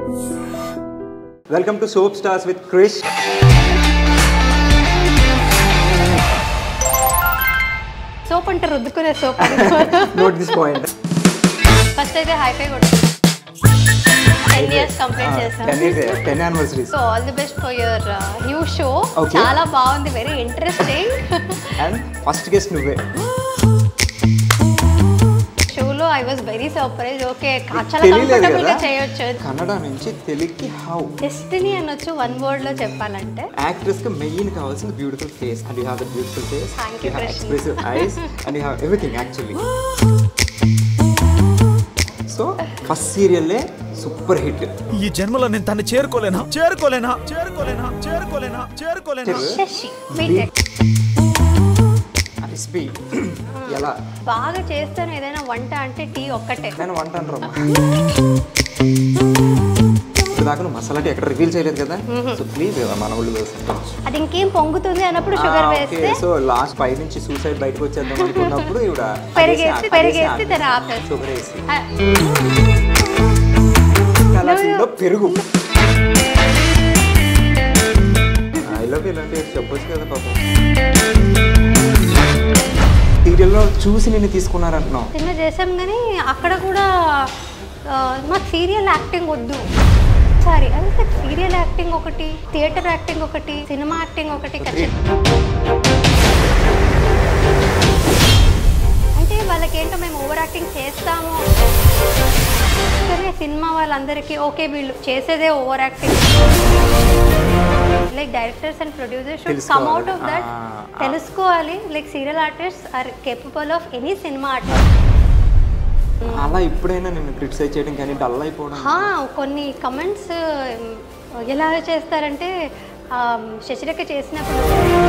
Welcome to soap stars with Krish soap అంటే రుద్దుకునే soap note this point first అయితే high five కొట్టు టెన్ ఇయర్స్ కంప్లీట్ చేసాం ten years ten anniversaries so all the best for your new show Okay. చాలా బాగుంది very interesting and first guest నువ్వే షోలో I was very surprise okay చాలా తెలియలేదు comfortable గా కదా చేయొచ్చు కన్నడ నుంచి తెలుగుకి హౌ డెస్టినీ అనొచ్చు వన్ వర్డ్ లో చెప్పాలంటే యాక్ట్రెస్ కి మెయిన్ కావాల్సింది beautiful face and you have the beautiful face Thank you you, have Krishna. Expressive eyes and you have everything actually so first సీరియల్లే సూపర్ హిట్ ఈ జన్మలో నేను తను చేరుకోలేనా చేరుకోలేనా చేరుకోలేనా చేరుకోలేనా చేరుకోలేనా శశి బీటెక్ రెసిపీ ఎలా బాగా చేస్తాను ఏదైనా వంట అంటే టీ ఒక్కటే నేను వంట అంటారు ఇప్పుడు దాకా నువ్వు మసాలా టీ ఎక్కడ రివీల్ చేయలేదు కదా సో ప్లీజ్ మన ఊళ్ళో వేసుకుంటాం అది ఇంకేం పొంగుతుంది అన్నప్పుడు షుగర్ వేస్తే సో లాస్ట్ పై నుంచి సూసైడ్ బయటకు వచ్చేద్దాం అనుకున్నప్పుడు ఇవిడ పెరిగేసి పెరిగేసి తన ఆపేసి షుగర్ వేసి ఆ, కలాసీలో పెరుగు ఐ లవ్ ఇలాంటివి చెప్పొచ్చు కదా పాపం సీరియల్లో చూసి నిన్ను తీసుకున్నారంటున్నావు సినిమా చేసాం కానీ అక్కడ కూడా ఆ, మాకు సీరియల్ యాక్టింగ్ వద్దు సారీ అదే సార్ సీరియల్ యాక్టింగ్ ఒకటి థియేటర్ యాక్టింగ్ ఒకటి సినిమా యాక్టింగ్ ఒకటి ఖచ్చితంగా అంటే వాళ్ళకి ఏంటో మేము ఓవర్ యాక్టింగ్ చేస్తాము కానీ సినిమా వాళ్ళందరికీ ఓకే వీళ్ళు చేసేదే over acting like directors and producers should come out of that ఆ, ఆ. తెలుసుకోవాలి like serial artist are capable of any cinema artist అలా ఇప్పుడైనా నిన్ను క్రిటిసైజ్ చేయడం కానీ డల్ అయిపోవడం హా, కొన్ని కమెంట్స్ ఎలా చేస్తారంటే ఆ, శశిరేఖ చేసినప్పుడు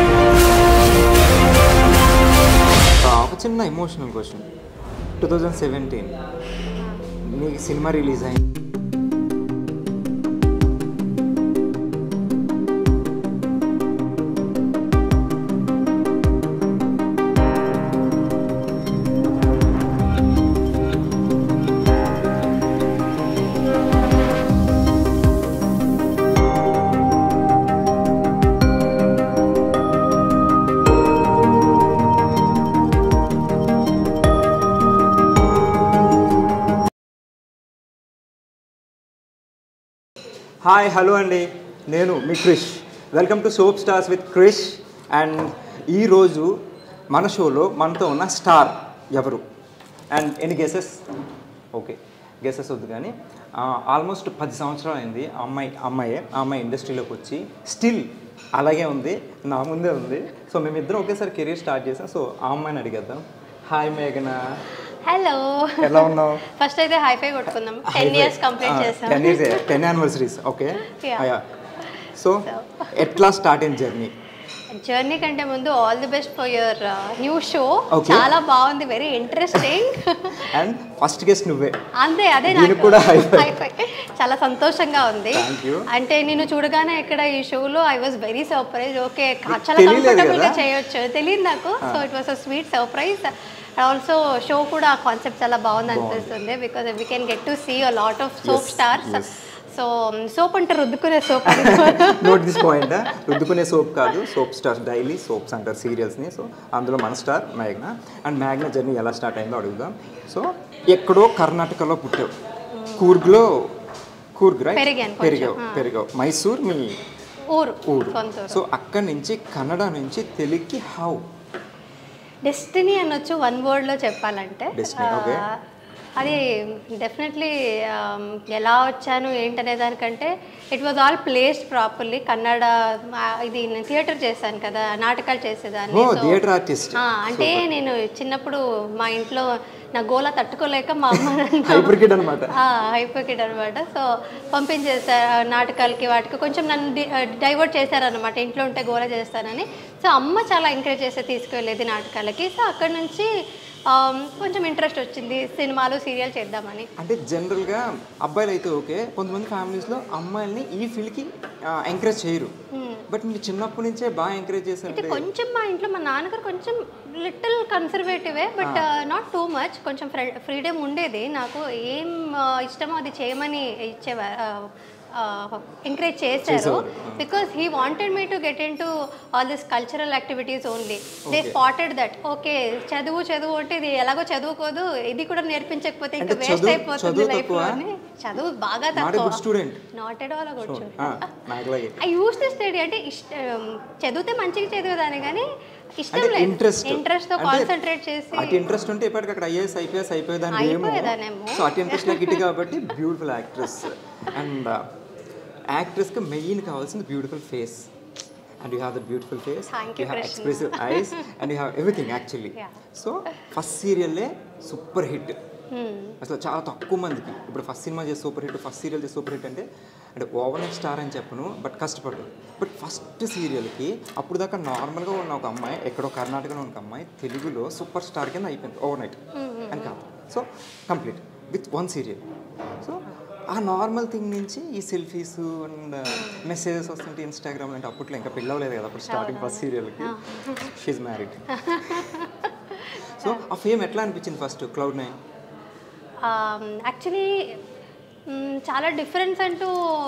ఒక చిన్న emotional question two thousand seventeen నీకు సినిమా రిలీజ్ అయింది హాయ్ హలో అండి నేను మీ Krish welcome to soap stars with Krish and ఈరోజు మన షోలో మనతో ఉన్న స్టార్ ఎవరు అండ్ ఎన్ని గెసెస్ ఓకే గెసెస్ వద్దు కానీ ఆల్మోస్ట్ పది సంవత్సరాలు అయింది ఆ అమ్మాయి అమ్మాయే ఆ అమ్మాయి ఇండస్ట్రీలోకి వచ్చి స్టిల్ అలాగే ఉంది నా ముందే ఉంది సో మేమిద్దరం ఒకేసారి కెరీర్ స్టార్ట్ చేసాం సో ఆ అమ్మాయిని అడిగేద్దాం హాయ్ మేఘనా హలో ఎలా ఉన్నావు ఫస్ట్ అయితే హైఫై కొట్టుకుందాం టెన్ ఇయర్స్ కంప్లీట్ చేసాం ten years ten anniversaries okay Yeah. So ఎట్లా స్టార్ట్ అయిన జర్నీ జర్నీ కంటే ముందు all the best for your new show Okay. చాలా బాగుంది very interesting and first guest నువ్వే అంతే అదే దీనికి నాకు కూడా high five. high five. చాలా సంతోషంగా ఉంది Thank you. అంటే నేను చూడగానే ఇక్కడ ఈ షోలో I was very surprise okay చాలా తెలియలేదు కంఫర్టబుల్ గా కదా? చేయొచ్చు తెలియదు నాకు so it was a sweet surprise also show కూడా కాన్సెప్ట్ చాలా బాగుంది అనిపిస్తుంది because we can get to see a lot of soap Yes, stars yes. So soap అంటే రుద్దుకునే soap note this point రుద్దుకునే soap కాదు సోప్ స్టార్ డైలీ సోప్స్ అంటారు సీరియల్స్ని so అందులో మన స్టార్ మేఘ్నా అండ్ మేఘ్నా జర్నీ ఎలా స్టార్ట్ అయిందో అడుగుదాం సో ఎక్కడో కర్ణాటకలో పుట్టావు కూర్గ్లో కూర్గ్ రైట్ పెరిగాను కొంచెం, పెరిగావు ఆ. పెరిగావు మైసూర్ మీ ఊరు ఊరు సొంత ఊరు సో అక్కడి నుంచి కన్నడ నుంచి తెలుగుకి హౌ డెస్టినీ అనొచ్చు వన్ వర్డ్లో చెప్పాలంటే Destiny, okay. ఆ, అది డెఫినెట్లీ ఎలా వచ్చాను ఏంటనే దానికంటే it was all placed properly Kannada ఆ, ఇది నేను థియేటర్ చేశాను కదా నాటకాలు చేసేదాన్ని ఓ So, థియేటర్ ఆర్టిస్ట్ ఆ, అంటే నేను చిన్నప్పుడు మా ఇంట్లో నా గోల తట్టుకోలేక మా అమ్మ నన్ను హైపర్ కిడ్ అనమాట హైపోకిడ్ అనమాట సో పంపించేసారు నాటకాలకి వాటికి కొంచెం నన్ను డైవర్ట్ చేశారనమాట ఇంట్లో ఉంటే గోల చేస్తానని సో అమ్మ చాలా ఎంకరేజ్ చేస్తే తీసుకువెళ్ళేది నాటకాలకి సో అక్కడ నుంచి um, కొంచెం ఇంట్రెస్ట్ వచ్చింది సినిమాలు సీరియల్ చేద్దామని అంటే జనరల్గా అబ్బాయిలు అయితే ఓకే కొంతమంది ఫ్యామిలీస్లో అమ్మాయిల్ని ఈ ఫీల్డ్కి ఎంకరేజ్ చేయరు బట్ మీరు చిన్నప్పటి నుంచే బాగా ఎంకరేజ్ అయితే చేశారంటే కొంచెం మా ఇంట్లో మా నాన్నగారు కొంచెం లిటిల్ కన్సర్వేటివే బట్ నాట్ టూ మచ్ కొంచెం ఫ్రీడమ్ ఉండేది నాకు ఏం ఆ, ఇష్టమో అది చేయమని ఇచ్చేవారు ఎంకరేజ్ చేశారు చేసేవారు. Because he wanted me to get into all this cultural activities only they spotted that okay చదువు చదువు అంటే ఇది ఎలాగో చదువుకోదు ఇది కూడా నేర్పించకపోతే ఇంకా అంటే వేస్ట్ చదువు- అయిపోతుంది చదువు లైఫ్ లో తక్కువ? అని చదువు బాగా నాట్ తక్కువ good student not at all good నాకులాగే ఐ యూస్ టు స్టడీ అంటే ఇష్ట చదివితే మంచిగా చదివేదాన్ని కానీ ఇష్టం అంటే లేదు ఇంట్రెస్ట్ ఇంట్రెస్ట్ తో కాన్సన్ట్రేట్ చేసి అటు ఇంట్రెస్ట్ ఉంటే ఇప్పటికి అక్కడ ఐఏఎస్ ఐపీఎస్ అయిపోయేదాన్ని ఏమో అయిపోయేదాన్నేమో. సో అటు ఇంట్రెస్ట్ నాకు ఇటు కాబట్టి బ్యూటిఫుల్ యాక్ట్రెస్ అండ్ యాక్ట్రెస్కి మెయిన్ కావాల్సింది beautiful face and you have the beautiful face Thank you you, have Krishna. Expressive eyes and you have everything actually Yeah. So first సీరియల్లే super hit Hmm. అసలు చాలా తక్కువ మందికి ఇప్పుడు ఫస్ట్ సినిమా చేసి super hit first serial చేసి super hit అంటే అంటే ఓవర్ నైట్ స్టార్ అని చెప్పను బట్ కష్టపడ్డాడు బట్ ఫస్ట్ సీరియల్కి అప్పుడు దాకా నార్మల్గా ఉన్న ఒక అమ్మాయి ఎక్కడో కర్ణాటకలో ఉన్న ఒక అమ్మాయి తెలుగులో సూపర్ స్టార్ కింద అయిపోయింది ఓవర్ నైట్ అని కాదు so complete with one serial so ఆ నార్మల్ థింగ్ నుంచి ఈ సెల్ఫీస్ అండ్ మెసేజెస్ వస్తుంటే ఇన్స్టాగ్రామ్ అంటే అప్పట్లో ఇంకా పిల్లవలేదు కదా అప్పుడు స్టార్టింగ్ ఫస్ట్ సీరియల్కి షీఈ్ మ్యారీడ్ సో ఆ ఫేమ్ ఎట్లా అనిపించింది ఫస్ట్ క్లౌడ్ నైన్ యాక్చువల్లీ చాలా డిఫరెన్స్ అంటూ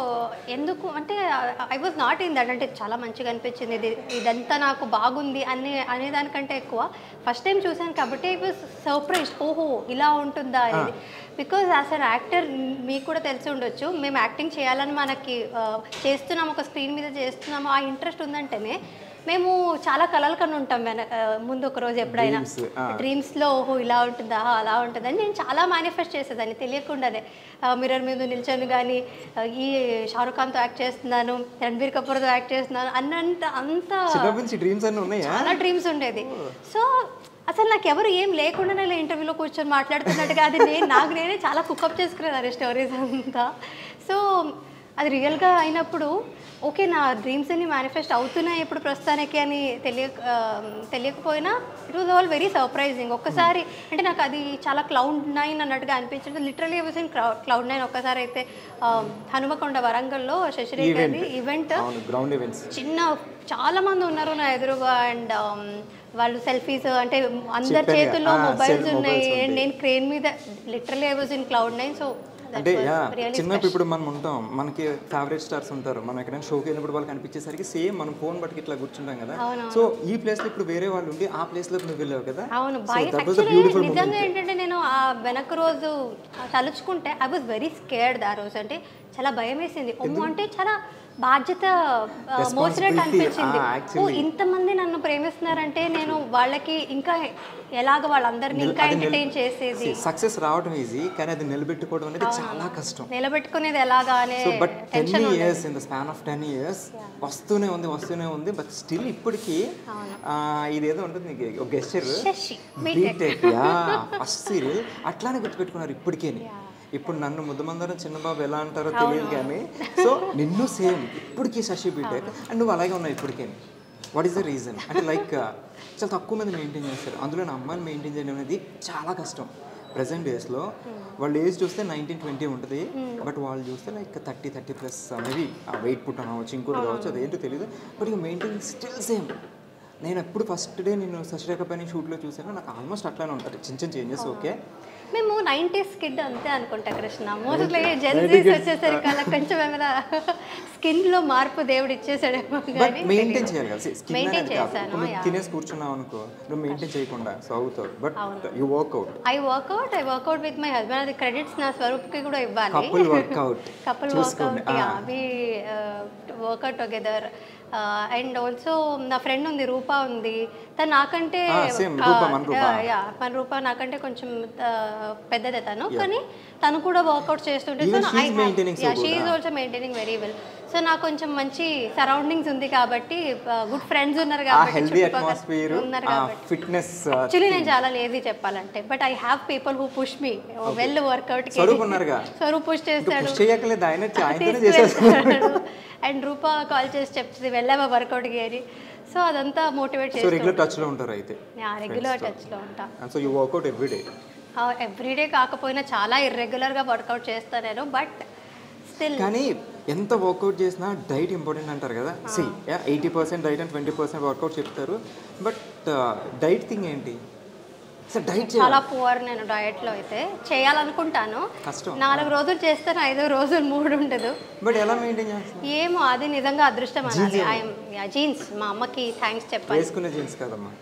ఎందుకు అంటే I was not in that అంటే చాలా మంచిగా అనిపించింది ఇది ఇదంతా నాకు బాగుంది అనే అనేదానికంటే ఎక్కువ ఫస్ట్ టైం చూశాను కాబట్టి ఐ వాజ్ సర్ప్రైజ్ ఓహో ఇలా ఉంటుందా అనేది బికాజ్ యాజ్ అన్ యాక్టర్ మీకు కూడా తెలిసి ఉండొచ్చు మేము యాక్టింగ్ చేయాలని మనకి ఆ, చేస్తున్నాం ఒక స్క్రీన్ మీద చేస్తున్నాము ఆ ఇంట్రెస్ట్ ఉందంటేనే మేము చాలా కలలు కను ఉంటాం వెన ఆ, ముందు ఒక రోజు ఎప్పుడైనా Dreams, ఆ. డ్రీమ్స్లో ఓహో ఇలా ఉంటుందా అలా ఉంటుందని నేను చాలా మేనిఫెస్ట్ చేసేదాన్ని తెలియకుండానే మిర్రర్ మీద నిల్చొని కానీ ఈ షారుఖ్ ఖాన్తో యాక్ట్ చేస్తున్నాను రణబీర్ కపూర్తో యాక్ట్ చేస్తున్నాను అన్నంత అంత చిన్నప్పటి నుంచి డ్రీమ్స్ అన్నీ ఉన్నాయా చాలా డ్రీమ్స్ ఉండేది సో అసలు నాకు ఎవరు ఏం లేకుండానే ఇలా ఇంటర్వ్యూలో కూర్చొని మాట్లాడుతున్నట్టుగా అది నేను నాకు నేనే చాలా కుకప్ చేసుకునేదాన్ని స్టోరీస్ అంతా సో అది రియల్గా అయినప్పుడు ఓకే నా డ్రీమ్స్ అన్ని మేనిఫెస్ట్ అవుతున్నాయి ఇప్పుడు ప్రస్తుతానికి అని తెలియ ఆ, తెలియకపోయినా it was all very surprising ఒక్కసారి అంటే నాకు అది చాలా క్లౌడ్ నైన్ అన్నట్టుగా అనిపించింది literally was in cloud nine ఒక్కసారి అయితే ఆ, హనుమకొండ వరంగల్లో శశిరేఖ ఈవెంట్ ఈవెంట్ అవును గ్రౌండ్ ఈవెంట్స్ చిన్న చాలా మంది ఉన్నారు నా ఎదురుగా అండ్ వాళ్ళు సెల్ఫీస్ అంటే అందరి చెప్పాను చేతుల్లో కదా, ఆ, మొబైల్స్ cell ఉన్నాయి mobiles and ఉంటాయి. నేను క్రేన్ మీద literally I was in cloud nine so అంటే యా చిన్నప్పుడు ఇప్పుడు మనం ఉంటాం మనకి ఫేవరెట్ స్టార్స్ ఉంటారు మనం ఎక్కడైనా షోకి వెళ్ళినప్పుడు వాళ్ళు కనిపించేసరికి సేమ్ మనం ఫోన్ బట్టి ఇట్లా కూర్చుంటాం కదా సో ఈ ప్లేస్ లో ఇప్పుడు వేరే వాళ్ళు ఉండి ఆ ప్లేస్ లో నువ్వు వెళ్ళావు కదా అవును సో భయ that was the actually beautiful నిజంగా ఏంటంటే నేను ఆ వెనక రోజు తలుచుకుంటే ఐ వాజ్ వెరీ స్కేర్డ్ ఆ రోజు అంటే చాలా భయం వేసింది అమ్మో అంటే చాలా బాధ్యత ఆ, మోసినట్టు Responsibility, అనిపించింది ఆ, ఓ actually. ఇంతమంది నన్ను ప్రేమిస్తున్నారంటే నేను వాళ్ళకి ఇంకా ఎలాగ వాళ్ళందరినీ ఇంకా ఎంటర్టైన్ చేసేది సక్సెస్ రావడం ఈజీ కానీ అది నిలబెట్టుకోవడం అనేది చాలా కష్టం నిలబెట్టుకునేది ఎలాగా అనే so but ten tension years in the span of ten years వస్తూనే ఉంది వస్తూనే ఉంది బట్ స్టిల్ ఇప్పటికీ ఆ, ఇదేదో ఉంటుంది నీకు ఒక gesture Sashi BTech yeah first serial అట్లానే గుర్తుపెట్టుకున్నారు ఇప్పటికే ఇప్పుడు నన్ను ముద్దమందరం చిన్నబాబు ఎలా అంటారో తెలియదు కానీ సో నిన్ను సేమ్ ఇప్పటికీ శశి బీటెక్ అండ్ నువ్వు అలాగే ఉన్నావు ఇప్పటికే వాట్ ఈస్ ద రీజన్ అంటే లైక్ చాలా తక్కువ మంది మెయింటైన్ చేస్తారు అందులో నా అమ్మాయిని మెయింటైన్ చేయడం అనేది చాలా కష్టం ప్రజెంట్ డేస్లో వాళ్ళ ఏజ్ చూస్తే నైన్టీన్ ట్వంటీ ఉంటుంది బట్ వాళ్ళు చూస్తే like thirty thirty plus maybe weight పుట్టడం కావచ్చు ఇంకోటి కావచ్చు అదేంటో తెలియదు బట్ ఇక మెయింటైన్ స్టిల్ సేమ్ నేను ఎప్పుడు ఫస్ట్ డే నేను శశిరేఖ పైన షూట్లో చూసాను నాకు ఆల్మోస్ట్ అట్లానే ఉంటుంది చిన్న చిన్న చేంజెస్ ఓకే మేము నైంటీస్ కిడ్ అంతే అనుకుంటా కృష్ణ మోస్ట్లీ జెన్జీస్ వచ్చేసరికి అలా కొంచెం ఏమైనా స్కిన్ లో మార్పు దేవుడు ఇచ్చేసాడేమో బట్ కానీ మెయింటైన్ చేయాలి కదా స్కిన్ Maintain అనేది కాదు చేశాను, ఇప్పుడు నువ్వు yeah. తినేసి కూర్చున్నావు అనుకో నువ్వు మెయింటైన్ చేయకుండా సో అవుతావు but you workout I workout I workout with my husband అది క్రెడిట్స్ నా స్వరూప్కి కూడా ఇవ్వాలి Couple workout. కపుల్ చూసుకోండి, వర్క్అవుట్ ah. అవి వర్క్అవుట్ టుగెదర్ అండ్ ఆల్సో నా ఫ్రెండ్ ఉంది రూపా ఉంది తను నాకంటే Ah, same, రూపా, మన రూపా. యా మన రూపా నాకంటే కొంచెం ఆ, పెద్దదే తను కానీ తను కూడా వర్కౌట్ చేస్తుంటే Even she is maintaining so good, she ah. Also maintaining very well so నాకు కొంచెం మంచి సరౌండింగ్స్ ఉంది కాబట్టి గుడ్ ఫ్రెండ్స్ ఉన్నారు ఆ కాబట్టి హెల్దీ చుట్టుపక్కల అట్మాస్ఫియర్ ఉన్నారు ఆ కాబట్టి ఫిట్నెస్ యాక్చువల్లీ నేను చాలా లేజీ చెప్పాలంటే but I have people who push me well workout Swaroop ఉన్నారుగా. స్వరూప్ పుష్ చేస్తాడు పుష్ చేయక్కర్లేదు ఆయన ఆయనతోనే చేసేస్తాడు అండ్ రూపా కాల్ చేసి చెప్తుంది వెళ్ళావా వర్కౌట్కి అని సో అదంతా మోటివేట్ సో చేస్తాడు రెగ్యులర్ టచ్ లో ఉంటారు అయితే రెగ్యులర్ టచ్లో ఉంటా so you workout every day everyday కాకపోయినా చాలా ఇర్రెగ్యులర్గా వర్కౌట్ చేస్తాను నేను బట్ స్టిల్ కానీ ఎంత వర్కౌట్ చేసినా డైట్ ఇంపార్టెంట్ అంటారు కదా see eighty percent diet and twenty percent workout చెప్తారు బట్ డైట్ థింగ్ ఏంటి సార్ డైట్ చాలా పువర్ నేను డయట్లో అయితే చేయాలనుకుంటాను కష్టం. నాలుగు రోజులు చేస్తాను ఐదో రోజులు మూడు ఉండదు బట్ ఎలా మెయింటైన్ చేస్తారు ఏమో అది నిజంగా అదృష్టం అనాలి ఐఎమ్ జీన్స్ మా అమ్మకి థ్యాంక్స్ చెప్పాలి వేసుకునే జీన్స్ కదమ్మా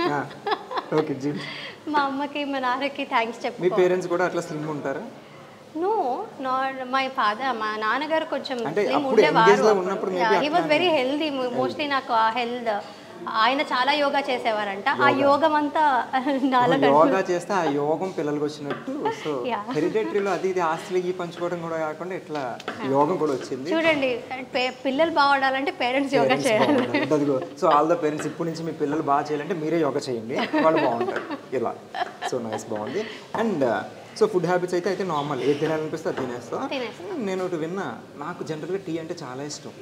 ఓకే జీన్స్ మా అమ్మకి మా నాన్నకి థ్యాంక్స్ మీ చెప్పు పేరెంట్స్ కూడా అట్లా స్లిమ్ ఉంటారా నో నాట్ మై ఫాదర్ మా నాన్నగారు కొంచెం అంటే slim అప్పుడు యంగ్ ఏజ్ ఉండేవారు లో ఉన్నప్పుడు maybe హీ వాజ్ అట్లా వెరీ హెల్దీ మోస్ట్లీ నాకు ఆ హెల్త్ ఆయన చాలా యోగా చేసేవారంట ఆ యోగం అంతా నాలో యోగా చేస్తే ఆ యోగం పిల్లలకి వచ్చినట్టు సో Yeah. హెరిడేటరీలో అది ఇది ఆస్తులకి పంచుకోవడం కూడా కాకుండా ఇట్లా యోగం కూడా వచ్చింది చూడండి పే- పిల్లలు బాగుండాలంటే పేరెంట్స్ యోగా Parents చేయాలి బాగుండాలి. అదిగో సో ఆల్ ద పేరెంట్స్ ఇప్పటి నుంచి మీ పిల్లలు బాగా చేయాలంటే మీరే యోగా చేయండి వాళ్ళు బాగుంటారు ఇలా సో నైస్ బాగుంది అండ్ సో ఫుడ్ హ్యాబిట్స్ అయితే అయితే నార్మల్ ఏది తినాలనిపిస్తే అది తినేస్తా తినేస్తా. నేను ఒకటి విన్నా నాకు జనరల్గా టీ అంటే చాలా ఇష్టం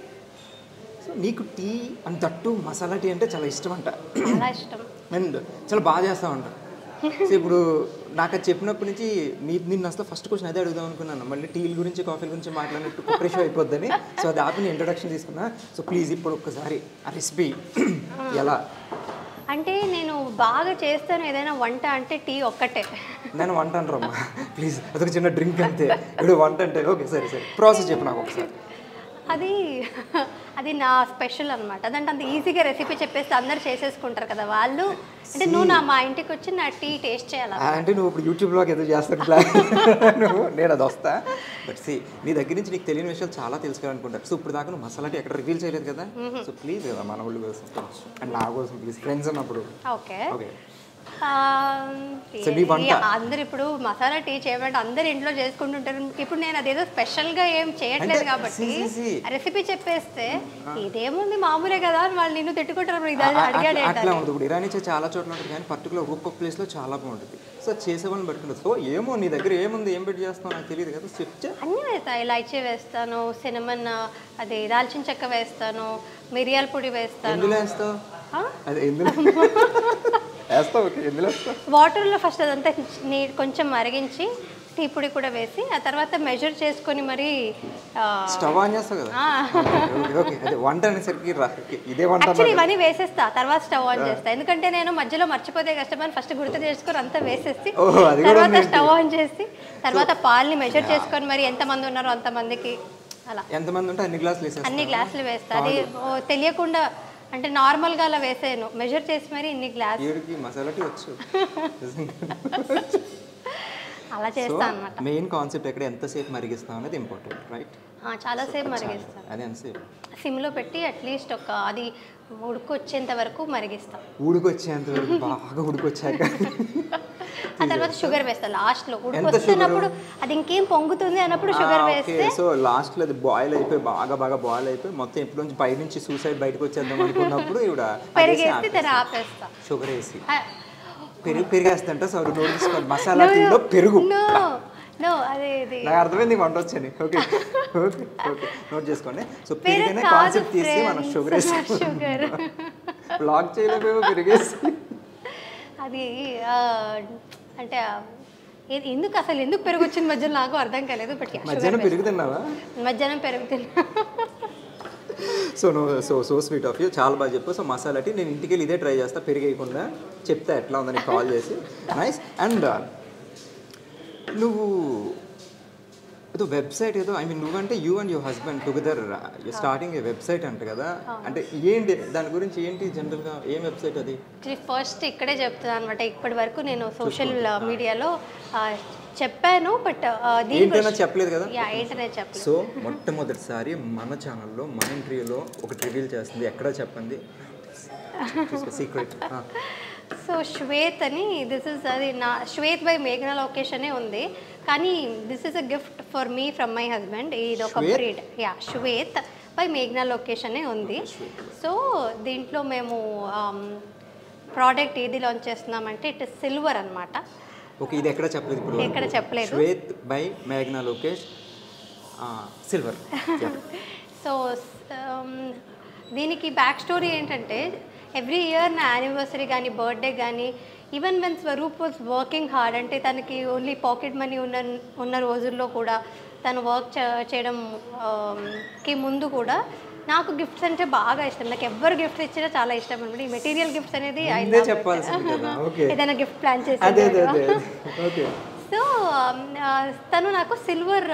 సో నీకు టీ అండ్ తట్టు మసాలా టీ అంటే చాలా ఇష్టం అంట చాలా ఇష్టం అండ్ చాలా బాగా చేస్తామంట సో ఇప్పుడు నాకు అది చెప్పినప్పటి నుంచి నీ నిన్ను అసలు ఫస్ట్ క్వశ్చన్ అదే అడుగుదాం అనుకున్నాను మళ్ళీ టీల గురించి కాఫీల గురించి మాట్లాడినట్టు కుక్కరీ షో అయిపోద్దని సో అది ఆపి నేను ఇంట్రొడక్షన్ తీసుకున్నా సో ప్లీజ్ ఇప్పుడు ఒక్కసారి ఆ రెసిపీ ఎలా అంటే నేను బాగా చేస్తాను ఏదైనా వంట అంటే టీ ఒక్కటే నేను వంట అంటారమ్మా ప్లీజ్ అదొక చిన్న డ్రింక్ అంతే ఇప్పుడు వంట అంటే ఓకే సరే సరే ప్రాసెస్ చెప్పు నాకు ఒకసారి అది అది నా స్పెషల్ అనమాట అదంటే అంత ఈజీగా రెసిపీ చెప్పేస్తే అందరు చేసేసుకుంటారు కదా వాళ్ళు అంటే నువ్వు నా మా ఇంటికి వచ్చి నా టీ టేస్ట్ చేయాలి ఆ, అంటే నువ్వు ఇప్పుడు యూట్యూబ్లోకి ఏదో చేస్తాను ప్లాన్ నువ్వు నేను అది వస్తా బట్ సి నీ దగ్గర నుంచి నీకు తెలియని విషయాలు చాలా తెలుసుకోవాలనుకుంటారు సో ఇప్పుడు దాకా నువ్వు మసాలా టీ ఎక్కడ రివీల్ చేయలేదు కదా సో ప్లీజ్ కదా మన ఊళ్ళో కోసం కొంచెం అండ్ నా కోసం ప్లీజ్ ఫ్రెండ్స్ ఉన్నప్పుడు ఓకే ఓకే ఆ, సో నీ వంట? ఏ- అందరు ఇప్పుడు మసాలా టీ చేయమంటే అందరు ఇంట్లో చేసుకుంటుంటారు ఇప్పుడు నేను అదేదో స్పెషల్ గా ఏం చేయట్లేదు అంటే, కాబట్టి see, see, see. రెసిపీ చెప్పేస్తే ఇదేముంది మామూలే కదా అని వాళ్ళు నిన్ను తిట్టుకుంటారు ఇది ఆ- ఆ- అడిగాడు అట్లా- అట్లా ఏంటని. ఉంటుంది ఇప్పుడు ఇరానీ చే చాలా చోట్ల ఉంటుంది కానీ పర్టికులర్ ఒక్కొక్క ప్లేస్లో చాలా బాగుంటుంది సో చేసే వాళ్ళని పట్టుకుంటుంది సో ఏమో నీ దగ్గర ఏముంది ఏం పెట్టి చేస్తావు నాకు తెలియదు కదా చెప్తే అన్నీ వేస్తాను ఇలాచీ వేస్తాను సినిమన్ అది దాల్చిన చెక్క వేస్తాను మిరియాల పొడి వేస్తాను ఎందులో వేస్తావు ఆ? అదే ఎందులో వేస్తావు ఓకే ఎందులో వేస్తావు వాటర్లో ఫస్ట్ అదంతా నీ కొంచెం మరిగించి టీ పొడి కూడా వేసి ఆ తర్వాత మెజర్ చేసుకొని మరి ఆ, స్టవ్ ఆన్ చేస్తావు కదా ఆ. ఓకే ఓకే అదే వంట అనేసరికి రా ఓకే, ఇదే వంట యాక్చువల్లీ అన్నాడు. ఇవన్నీ వేసేస్తా తర్వాత స్టవ్ ఆన్ చేస్తా ఎందుకంటే నేను మధ్యలో మర్చిపోతే కష్టమని ఫస్ట్ గుర్తు చేసుకొని అంతా వేసేసి ఓహో, అది కూడా తర్వాత ఉంది. స్టవ్ ఆన్ చేసి తర్వాత పాలని మెజర్ చేసుకొని మరి ఎంతమంది ఉన్నారో అంతమందికి అలా ఎంతమంది ఉంటే అన్ని గ్లాసులు వేసేస్తా అన్ని గ్లాసులు వేస్తా అది ఓ, తెలియకుండా అంటే నార్మల్గా అలా వేసాను మెజర్ చేసి మరి ఇన్ని గ్లాస్ ఏడుకి మసాలా టీ వచ్చు అలా సో చేస్తా అనమాట మెయిన్ కాన్సెప్ట్ ఎక్కడ ఎంతసేపు మరిగిస్తాం అనేది ఇంపార్టెంట్ రైట్ చాలాసేపు మరిగిస్తాను అది ఎంతసేపు సిమ్లో పెట్టి అట్లీస్ట్ ఒక అది ఉడుకు వచ్చేంత వరకు మరిగిస్తాం ఉడికొచ్చేంత వరకు బాగా ఉడికొచ్చాక ఆ తర్వాత షుగర్ వేస్తాను లాస్ట్లో ఉడుకు ఎంత వస్తున్నప్పుడు అది ఇంకేం పొంగుతుంది అన్నప్పుడు షుగర్ ఓకే వేస్తే సో లాస్ట్లో అది బాయిల్ అయిపోయి బాగా బాగా బాయిల్ అయిపోయి మొత్తం ఎప్పుడు నుంచి బయట నుంచి సూసైడ్ బయటకు వచ్చేద్దాం అనుకున్నప్పుడు ఇవిడ పెరిగేసి దాన్ని ఆపేస్తా షుగర్ వేసి ఆ, పెరుగు పెరిగేస్తుంటే సో నోట్ తీసుకోండి మసాలా టీలో పెరుగు నో నో అదే ఇది నాకు అర్థమైంది నీకు వంట వచ్చని ఓకే ఓకే ఓకే నోట్ చేసుకోండి సో పెరుగు పెరిగిన కాదు కాన్సెప్ట్ తీసి మనం friends. షుగర్ వేసి షుగర్ బ్లాక్ చేయలేకపోయాము పెరిగేసి అది ఆ, అంటే ఆ, ఏ- ఎందుకు అసలు ఎందుకు పెరుగు వచ్చింది మధ్యలో నాకు అర్థం కాలేదు బట్ మధ్యాహ్నం పెరుగు తిన్నావా మధ్యాహ్నం పెరుగు తిన్నా so no so so sweet of you చాలా బాగా చెప్పు సో మసాలా టీ నేను ఇంటికి వెళ్ళి ఇదే ట్రై చేస్తా పెరిగేయకుండా చెప్తా ఎట్లా ఉందని కాల్ చేసి నైస్ అండ్ నువ్వు ఏదో వెబ్సైట్ ఏదో ఐ మీన్ నువ్వంటే you and your husband together starting a website అంట కదా అంటే ఏంటి దాని గురించి ఏంటి జనరల్గా ఏం వెబ్సైట్ అది ఫస్ట్ ఇక్కడే చెప్తున్నాను అనమాట ఇప్పటి వరకు నేను సోషల్ మీడియాలో చెప్పాను బట్ ఏంటైనా చెప్పలేదు కదా యా ఏంటనే చెప్పలేదు సో మొట్టమొదటిసారి మన ఛానల్లో మన ఇంటర్వ్యూలో ఒకటి రివీల్ చేస్తుంది ఎక్కడ చెప్పండి సీక్రెట్ సో శ్వేత్ అని దిస్ ఇస్ అది నా శ్వేత్ బై మేఘన లొకేషనే ఉంది కానీ this is a gift for me from my husband ఇది ఒక శ్వేత్? బ్రీడ్ యా శ్వేత్ బై మేఘ్నా లొకేషనే ఉంది సో దీంట్లో మేము ప్రోడక్ట్ ఏది లాంచ్ చేస్తున్నామంటే ఇట్ ఇస్ సిల్వర్ అనమాట ఓకే ఇది ఎక్కడ చెప్పలేదు ఇప్పుడు ఎక్కడ చెప్పలేదు. శ్వేత్ బై మేఘనా లోకేష్ సిల్వర్ సో దీనికి బ్యాక్ స్టోరీ ఏంటంటే ఎవ్రీ ఇయర్ నా యానివర్సరీ కానీ బర్త్డే కానీ even when Swaroop was working hard అంటే తనకి ఓన్లీ పాకెట్ మనీ ఉన్న ఉన్న రోజుల్లో కూడా తను వర్క్ చేయడం um, కి ముందు కూడా నాకు గిఫ్ట్స్ అంటే బాగా ఇష్టం నాకు ఎవరు గిఫ్ట్స్ ఇచ్చినా చాలా ఇష్టం అనమాట ఈ మెటీరియల్ గిఫ్ట్స్ అనేది I ముందే love it. చెప్పాల్సింది కదా, okay. ఏదైనా గిఫ్ట్ ప్లాన్ చేసి అదే అదే అదే ఓకే సో తను నాకు సిల్వర్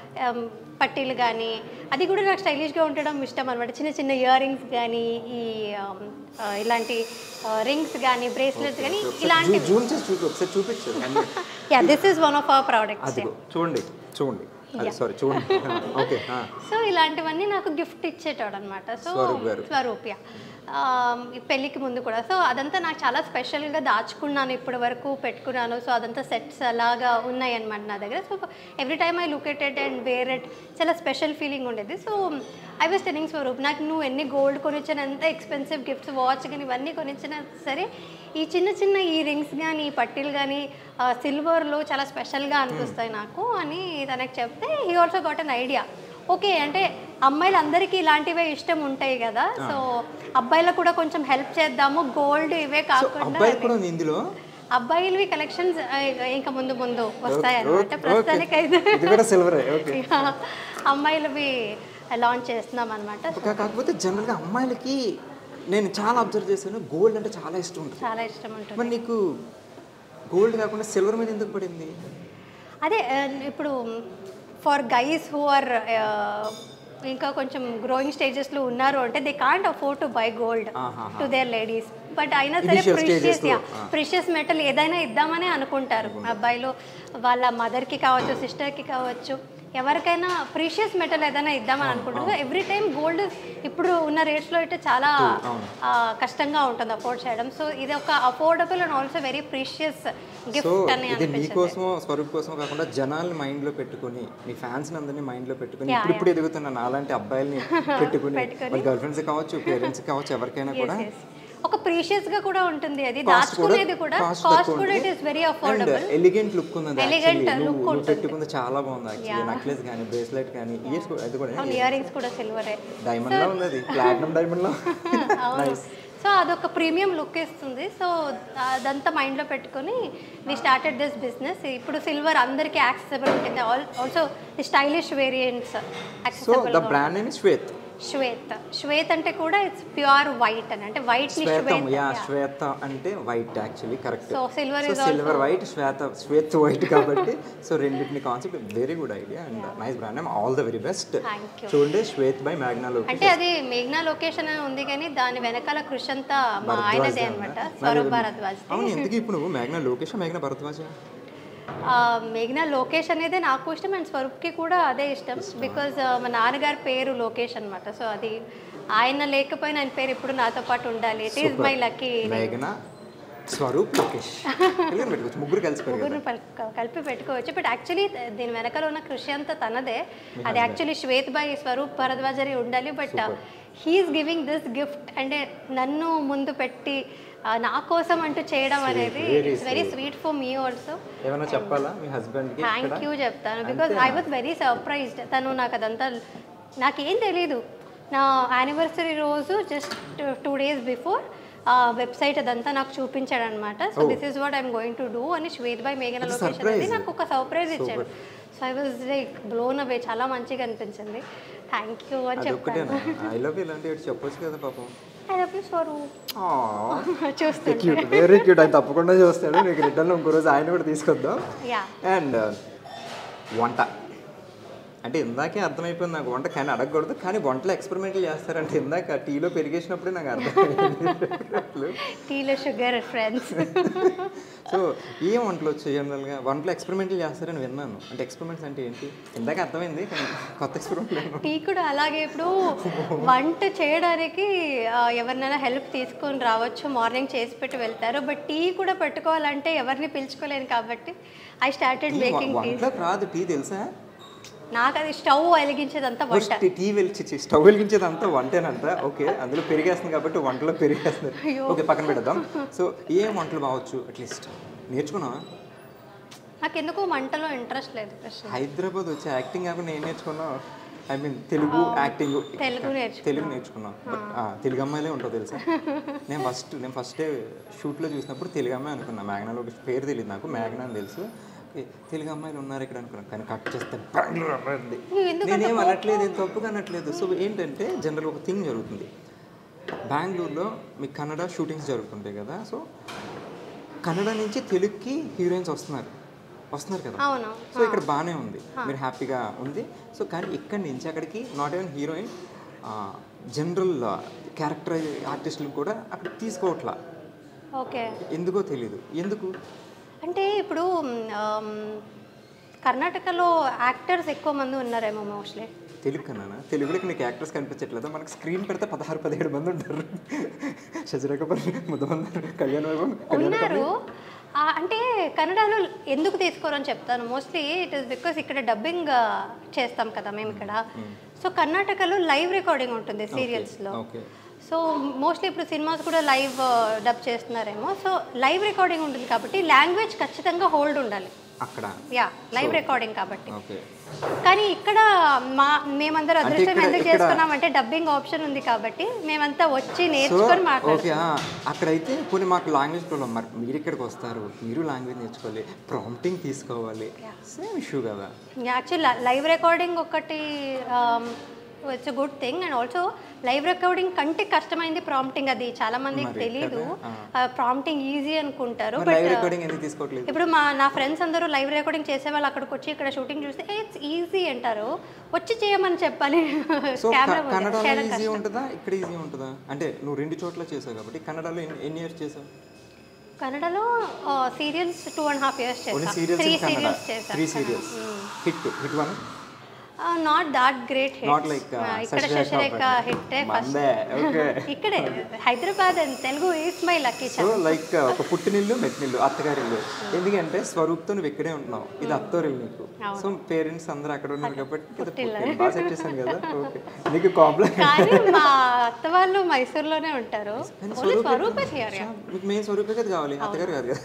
పట్టీలు కానీ అది కూడా నాకు స్టైలిష్గా ఉండడం ఇష్టం అనమాట చిన్న చిన్న ఇయర్ రింగ్స్ కానీ ఈ um, ఆ, ఇలాంటి రింగ్స్ కానీ బ్రేస్లెట్స్ కానీ ఇలాంటివి జూమ్ చేసి చూపి ఒకసారి చూపించు అన్ని. Yeah this is one of our products అదిగో చూడండి చూడండి అది సారీ చూడండి ఓకే సో ఇలాంటివన్నీ నాకు గిఫ్ట్ ఇచ్చేటాడు అనమాట సో స్వరూప్ గారు. స్వరూప్య ఆ, ఈ పెళ్ళికి ముందు కూడా సో అదంతా నాకు చాలా స్పెషల్గా దాచుకున్నాను ఇప్పటి వరకు పెట్టుకున్నాను సో అదంతా సెట్స్ అలాగా ఉన్నాయి అనమాట నా దగ్గర so every time I look at it and wear it చాలా స్పెషల్ ఫీలింగ్ ఉండేది so I was telling Swaroop నాకు నువ్వు ఎన్ని గోల్డ్ కొనిచ్చిన ఎంత ఎక్స్పెన్సివ్ గిఫ్ట్స్ వాచ్ కానీ ఇవన్నీ కొనిచ్చినా సరే ఈ చిన్న చిన్న ఈ రింగ్స్ కానీ ఈ పట్టీలు కానీ సిల్వర్లో చాలా స్పెషల్గా అనిపిస్తాయి నాకు అని తనకు చెప్తే he also got an idea okay అంటే అమ్మాయిలందరికీ ఇలాంటివే ఇష్టం ఉంటాయి కదా సో అబ్బాయిలకు కూడా కొంచెం హెల్ప్ చేద్దాము గోల్డ్ ఇవే సో కాకుండా అబ్బాయి కూడా ఉంది ఇందులో అబ్బాయిలవి కలెక్షన్స్ ఇంకా ముందు ముందు వస్తాయి ఓకే, అనమాట ఓకే. ప్రస్తుతానికి అయితే ఇది కూడా సిల్వరే ఓకే అమ్మాయిలవి లాంచ్ చేస్తున్నాం అనమాట కా- కాకపోతే జనరల్గా అమ్మాయిలకి నేను చాలా అబ్జర్వ్ చేశాను గోల్డ్ అంటే చాలా ఇష్టం ఉంటుంది చాలా ఇష్టం ఉంటుంది మరి నీకు గోల్డ్ కాకుండా సిల్వర్ మీద ఎందుకు పడింది అదే ఆ, ఇప్పుడు ఫర్ గైస్ హూ ఆర్ ఇంకా కొంచెం గ్రోయింగ్ స్టేజెస్లో ఉన్నారు అంటే they can't afford to buy gold ఆహాహా. టు దేర్ లేడీస్ బట్ అయినా సరే Initial ప్రిషియస్ stages లో, ఆ. ప్రిషియస్ మెటల్ ఏదైనా ఇద్దామని అనుకుంటారు అబ్బాయిలు వాళ్ళ మదర్కి కావచ్చు సిస్టర్కి కావచ్చు ఎవరికైనా ప్రీషియస్ మెటల్ ఏదైనా ఇద్దామని అనుకుంటారు సో ఎవ్రీ టైం గోల్డ్ ఇప్పుడు ఉన్న రేట్స్లో అయితే చాలా ఆ, కష్టంగా ఉంటుంది అఫోర్డ్ చేయడం సో ఇది ఒక affordable and also very precious so gift అని ఇది అనిపించింది నీకోసమో స్వరూప్ కోసం కాకుండా జనాల్ని మైండ్ లో పెట్టుకుని నీ ఫ్యాన్స్ అందరినీ మైండ్ లో పెట్టుకుని Yeah, ఇప్పుడు ఇప్పుడు ఎదుగుతున్న నాలాంటి అబ్బాయిల్ని పెట్టుకుని పెట్టుకుని. వాళ్ళ గర్ల్ ఫ్రెండ్స్ కావచ్చు పేరెంట్స్ కావచ్చు ఎవరికైనా కూడా Yes, yes. ఒక ప్రీషియస్ గా కూడా ఉంటుంది అది కాస్ట్ కూడా దాచుకునేది కూడా కాస్ట్ కాస్ట్ కూడా it is very and affordable elegant look ఉంది Elegant actually. look నువ్వు నువ్వు ఉంటుంది. పెట్టుకుంది చాలా బాగుంది యాక్చువల్లీ నెక్లెస్ కానీ బ్రేస్లెట్ కానీ ఇయర్స్ అది కూడా అవును ఇయర్ రింగ్స్ కూడా సిల్వరే డైమండ్ లో ఉంది అది ప్లాటినం డైమండ్ లో అవును సో అదొక ప్రీమియం లుక్ ఇస్తుంది సో అదంతా మైండ్లో పెట్టుకొని వి స్టార్టెడ్ దిస్ బిజినెస్ ఇప్పుడు సిల్వర్ అందరికీ యాక్సెసిబుల్ ఉంటుంది also the stylish variants so accessible the brand name Shwet Shwet Shwet అంటే కూడా ఇట్స్ ప్యూర్ వైట్ అని అంటే వైట్ ని శ్వేతం శ్వేత్ యా శ్వేత అంటే white actually correct So, silver so is silver white శ్వేత శ్వేత్ వైట్ కాబట్టి సో రెండింటిని concept very good idea and nice brand name all the very best Thank you. చూడండి శ్వేత్ బై మ్యాగ్నాలో అంటే అది మేఘ్నా లొకేషన్ అని ఉంది కానీ దాని వెనకాల కృషి అంతా మా ఆయనదే అనమాట స్వరూప్ భారద్వాజ్ అవును ఎందుకు ఇప్పుడు నువ్వు మేఘనా లోకేష్ మేఘనా భరద్వాజ ఆ, మేఘ్నా లోకేష్ అనేది నాకు ఇష్టం అండ్ స్వరూప్కి కూడా అదే ఇష్టం బికాజ్ మా నాన్నగారి పేరు లోకేష్ అనమాట సో అది ఆయన లేకపోయినా ఆయన పేరు ఇప్పుడు నాతో పాటు ఉండాలి ఇట్ ఈస్ మై లక్కీ మేఘనా స్వరూప్ లోకేష్ కలిపి పెట్టుకోవచ్చు ముగ్గురు కలిసిపోయారు కదా ముగ్గురు పల్- కలిపి పెట్టుకోవచ్చు బట్ యాక్చువల్లీ దీని వెనకాల ఉన్న కృషి అంతా తనదే అది యాక్చువల్లీ శ్వేత్ బై స్వరూప్ భరద్వాజరి ఉండాలి but he is giving this gift అంటే నన్ను ముందు పెట్టి ఆ, నా కోసం అంటూ చేయడం అనేది very it's very sweet for me also ఏమైనా చెప్పాలా మీ హస్బెండ్కి థ్యాంక్ యూ చెప్తాను because I was very surprised తను నాకు అదంతా నాకేం తెలీదు నా యానివర్సరీ రోజు just two days before website అదంతా నాకు చూపించాడు అనమాట so this is what I'm going to do అని శ్వేత్ బై మేఘన It's a లొకేషన్ అది surprise. నాకు ఒక సర్ప్రైజ్ ఇచ్చాడు so I was like blown away చాలా మంచిగా అనిపించింది థ్యాంక్ యూ అని అదొక్కటేనా చెప్తాను ఐ లవ్ ఇలాంటి ఒకటి చెప్పొచ్చు కదా పాపం ఐ లవ్ యూ స్వరూప్ చూస్తుంటే క్యూట్ వెరీ క్యూట్ ఆయన తప్పకుండా చూస్తాడు నీకు రిటర్న్లో ఇంకో రోజు ఆయన కూడా తీసుకొద్దాం యా అండ్ వంట అంటే ఇందాకే అర్థమైపోయింది నాకు వంట కానీ అడగకూడదు కానీ వంటలో ఎక్స్పెరిమెంట్లు చేస్తారంటే ఇందాక టీలో పెరిగేసినప్పుడే నాకు అర్థమైంది టీలో షుగర్ ఫ్రెండ్స్ సో ఏం వంటలు వచ్చాయి జనరల్గా వంటలో ఎక్స్పెరిమెంట్లు చేస్తారని విన్నాను అంటే ఎక్స్పెరిమెంట్స్ అంటే ఏంటి ఇందాక అర్థమైంది కానీ కొత్త ఎక్స్పెరిమెంట్లు టీ కూడా అలాగే ఇప్పుడు వంట చేయడానికి ఆ, ఎవరినైనా హెల్ప్ తీసుకొని రావచ్చు మార్నింగ్ చేసి పెట్టి వెళ్తారు బట్ టీ కూడా పెట్టుకోవాలంటే ఎవరిని పిలుచుకోలేను కాబట్టి ఐ స్టార్టెడ్ మేకింగ్ టీ వంటలోకి రాదు టీ తెలుసా నాకు అది స్టవ్ వెలిగించేదంతా వంట ఫస్ట్ టీ వెలిచి స్టవ్ వెలిగించేది అంతా వంటేనంట ఓకే అందులో పెరిగేస్తుంది కాబట్టి వంటలో పెరిగేస్తున్నారు ఓకే పక్కన పెడదాం సో ఏం వంటలు బావచ్చు అట్లీస్ట్ నేర్చుకున్నావా నాకు ఎందుకో వంటలో ఇంట్రెస్ట్ లేదు కృష్ణ హైదరాబాద్ వచ్చి యాక్టింగ్ కాకుండా ఏం నేర్చుకున్నావు I mean Telugu acting Telugu నేర్చుకున్నా. తెలుగు నేర్చుకున్నాం బట్ తెలుగు అమ్మాయిలే ఉంటుంది తెలుసా నేను ఫస్ట్ నేను ఫస్ట్ షూట్లో చూసినప్పుడు తెలుగు అమ్మాయి అనుకున్నా మ్యాగ్నాలో ఒక పేరు తెలియదు నాకు మ్యాగ్నా అని తెలుసు ఓకే, తెలుగు అమ్మాయిలు ఉన్నారు ఇక్కడ అనుకున్నాను కానీ కట్ చేస్తే బెంగళూరు అమ్మాయి ఉంది నువ్వు ఎందుకు నేనేం అనట్లేదు ఏం తప్పుగా అనట్లేదు సో ఏంటంటే జనరల్ ఒక థింగ్ జరుగుతుంది బెంగళూరులో మీకు కన్నడ షూటింగ్స్ జరుగుతుంటాయి కదా సో కన్నడ నుంచి తెలుగుకి హీరోయిన్స్ వస్తున్నారు వస్తున్నారు కదా అవును సో ఇక్కడ బాగానే ఉంది మీరు హ్యాపీగా ఉంది సో కానీ ఇక్కడి నుంచి అక్కడికి not even heroine general character ఆర్టిస్టులు కూడా అక్కడ తీసుకోవట్లా ఓకే ఎందుకో తెలీదు ఎందుకు అంటే ఇప్పుడు ఆమ్, కర్ణాటకలో యాక్టర్స్ ఎక్కువ మంది ఉన్నారేమో మోస్ట్లీ తెలుగు కన్నా తెలుగులోకి నీకు యాక్టర్స్ కనిపించట్లేదు మనకు స్క్రీన్ పెడితే పదహారు పదిహేడు మంది ఉంటారు శశిరేఖపల్లి ముద్దమందరు కళ్యాణ్ వైభవ్ కళ్యాణ్ ఉన్నారు ఆ, అంటే కన్నడలో ఎందుకు తీసుకోరని చెప్తాను మోస్ట్లీ ఇట్ ఇస్ బికాస్ ఇక్కడ డబ్బింగ్ చేస్తాం కదా మేము ఇక్కడ సో కర్ణాటకలో లైవ్ రికార్డింగ్ ఉంటుంది సీరియల్స్లో ఓకే సో మోస్ట్లీ ఇప్పుడు సినిమాస్ కూడా లైవ్ డబ్ చేస్తున్నారేమో సో లైవ్ రికార్డింగ్ ఉంటుంది కాబట్టి లాంగ్వేజ్ ఖచ్చితంగా హోల్డ్ ఉండాలి అక్కడ యా లైవ్ రికార్డింగ్ కాబట్టి ఓకే కానీ ఇక్కడ మా మేమందరూ అంటే అదృష్టం ఇక్కడ- ఎందుకు ఇక్కడ- చేసుకున్నామంటే డబ్బింగ్ ఆప్షన్ ఉంది కాబట్టి మేమంతా వచ్చి సో నేర్చుకొని మాట్లాడుతాం ఓకే ఆ, అక్కడైతే కొన్ని మాకు లాంగ్వేజ్ ప్రాబ్లం మరి మీరు ఇక్కడికి వస్తారు మీరు లాంగ్వేజ్ నేర్చుకోవాలి ప్రాంప్టింగ్ తీసుకోవాలి సేమ్ ఇష్యూ కదా యాక్చువల్ లైవ్ రికార్డింగ్ ఒకటి it's good thing and also live recording కంటే కష్టమైంది ప్రాంప్టింగ్ అది చాలా మందికి మరి తెలీదు ప్రాంప్టింగ్ ఈజీ అనుకుంటారు మరి బట్ లైవ్ రికార్డింగ్ ఎందుకు తీసుకోవట్లేదు ఇప్పుడు మా నా ఫ్రెండ్స్ అందరూ లైవ్ రికార్డింగ్ చేసే వాళ్ళు అక్కడికి వచ్చి ఇక్కడ షూటింగ్ చూస్తే ఇట్స్ ఈజీ అంటారు వచ్చి చేయమని చెప్పాలి సో కెమెరా కన్నడలో చేయడం ఈజీ కష్టం ఉంటుందా ఇక్కడ ఈజీ ఉంటుందా అంటే నువ్వు రెండు చోట్ల చేసావు కాబట్టి కన్నడలో ఎన్ని- ఎన్ని ఇయర్స్ చేసావు కన్నడలో serials two and half years only చేశాను serials three in Kannada serials చేశాను three serials hit hit one not that great not hit like ఇక్కడ శశిరేఖ హిట్ ఫస్ట్ మందే ఓకే ఇక్కడే Hyderabad and Telugu is my lucky so like ఒక పుట్టినిల్లు మెట్టినిల్లు అత్తగారిల్లు ఎందుకంటే స్వరూప్తో నువ్వు ఇక్కడే ఉంటున్నావు ఇది అత్తోరిల్లు నీకు సో పేరెంట్స్ అందరూ అక్కడ ఉన్నారు కాబట్టి ఇది పుట్టిల్లు. బాగా సెట్ చేశాను కదా ఓకే నీకు కాంప్లెక్స్ కానీ మా అత్త వాళ్ళు మైసూర్లోనే ఉంటారు ఓన్లీ స్వరూపే హియర్ మీకు మెయిన్ స్వరూపే కదా కావాలి అత్తగారు కాదు కదా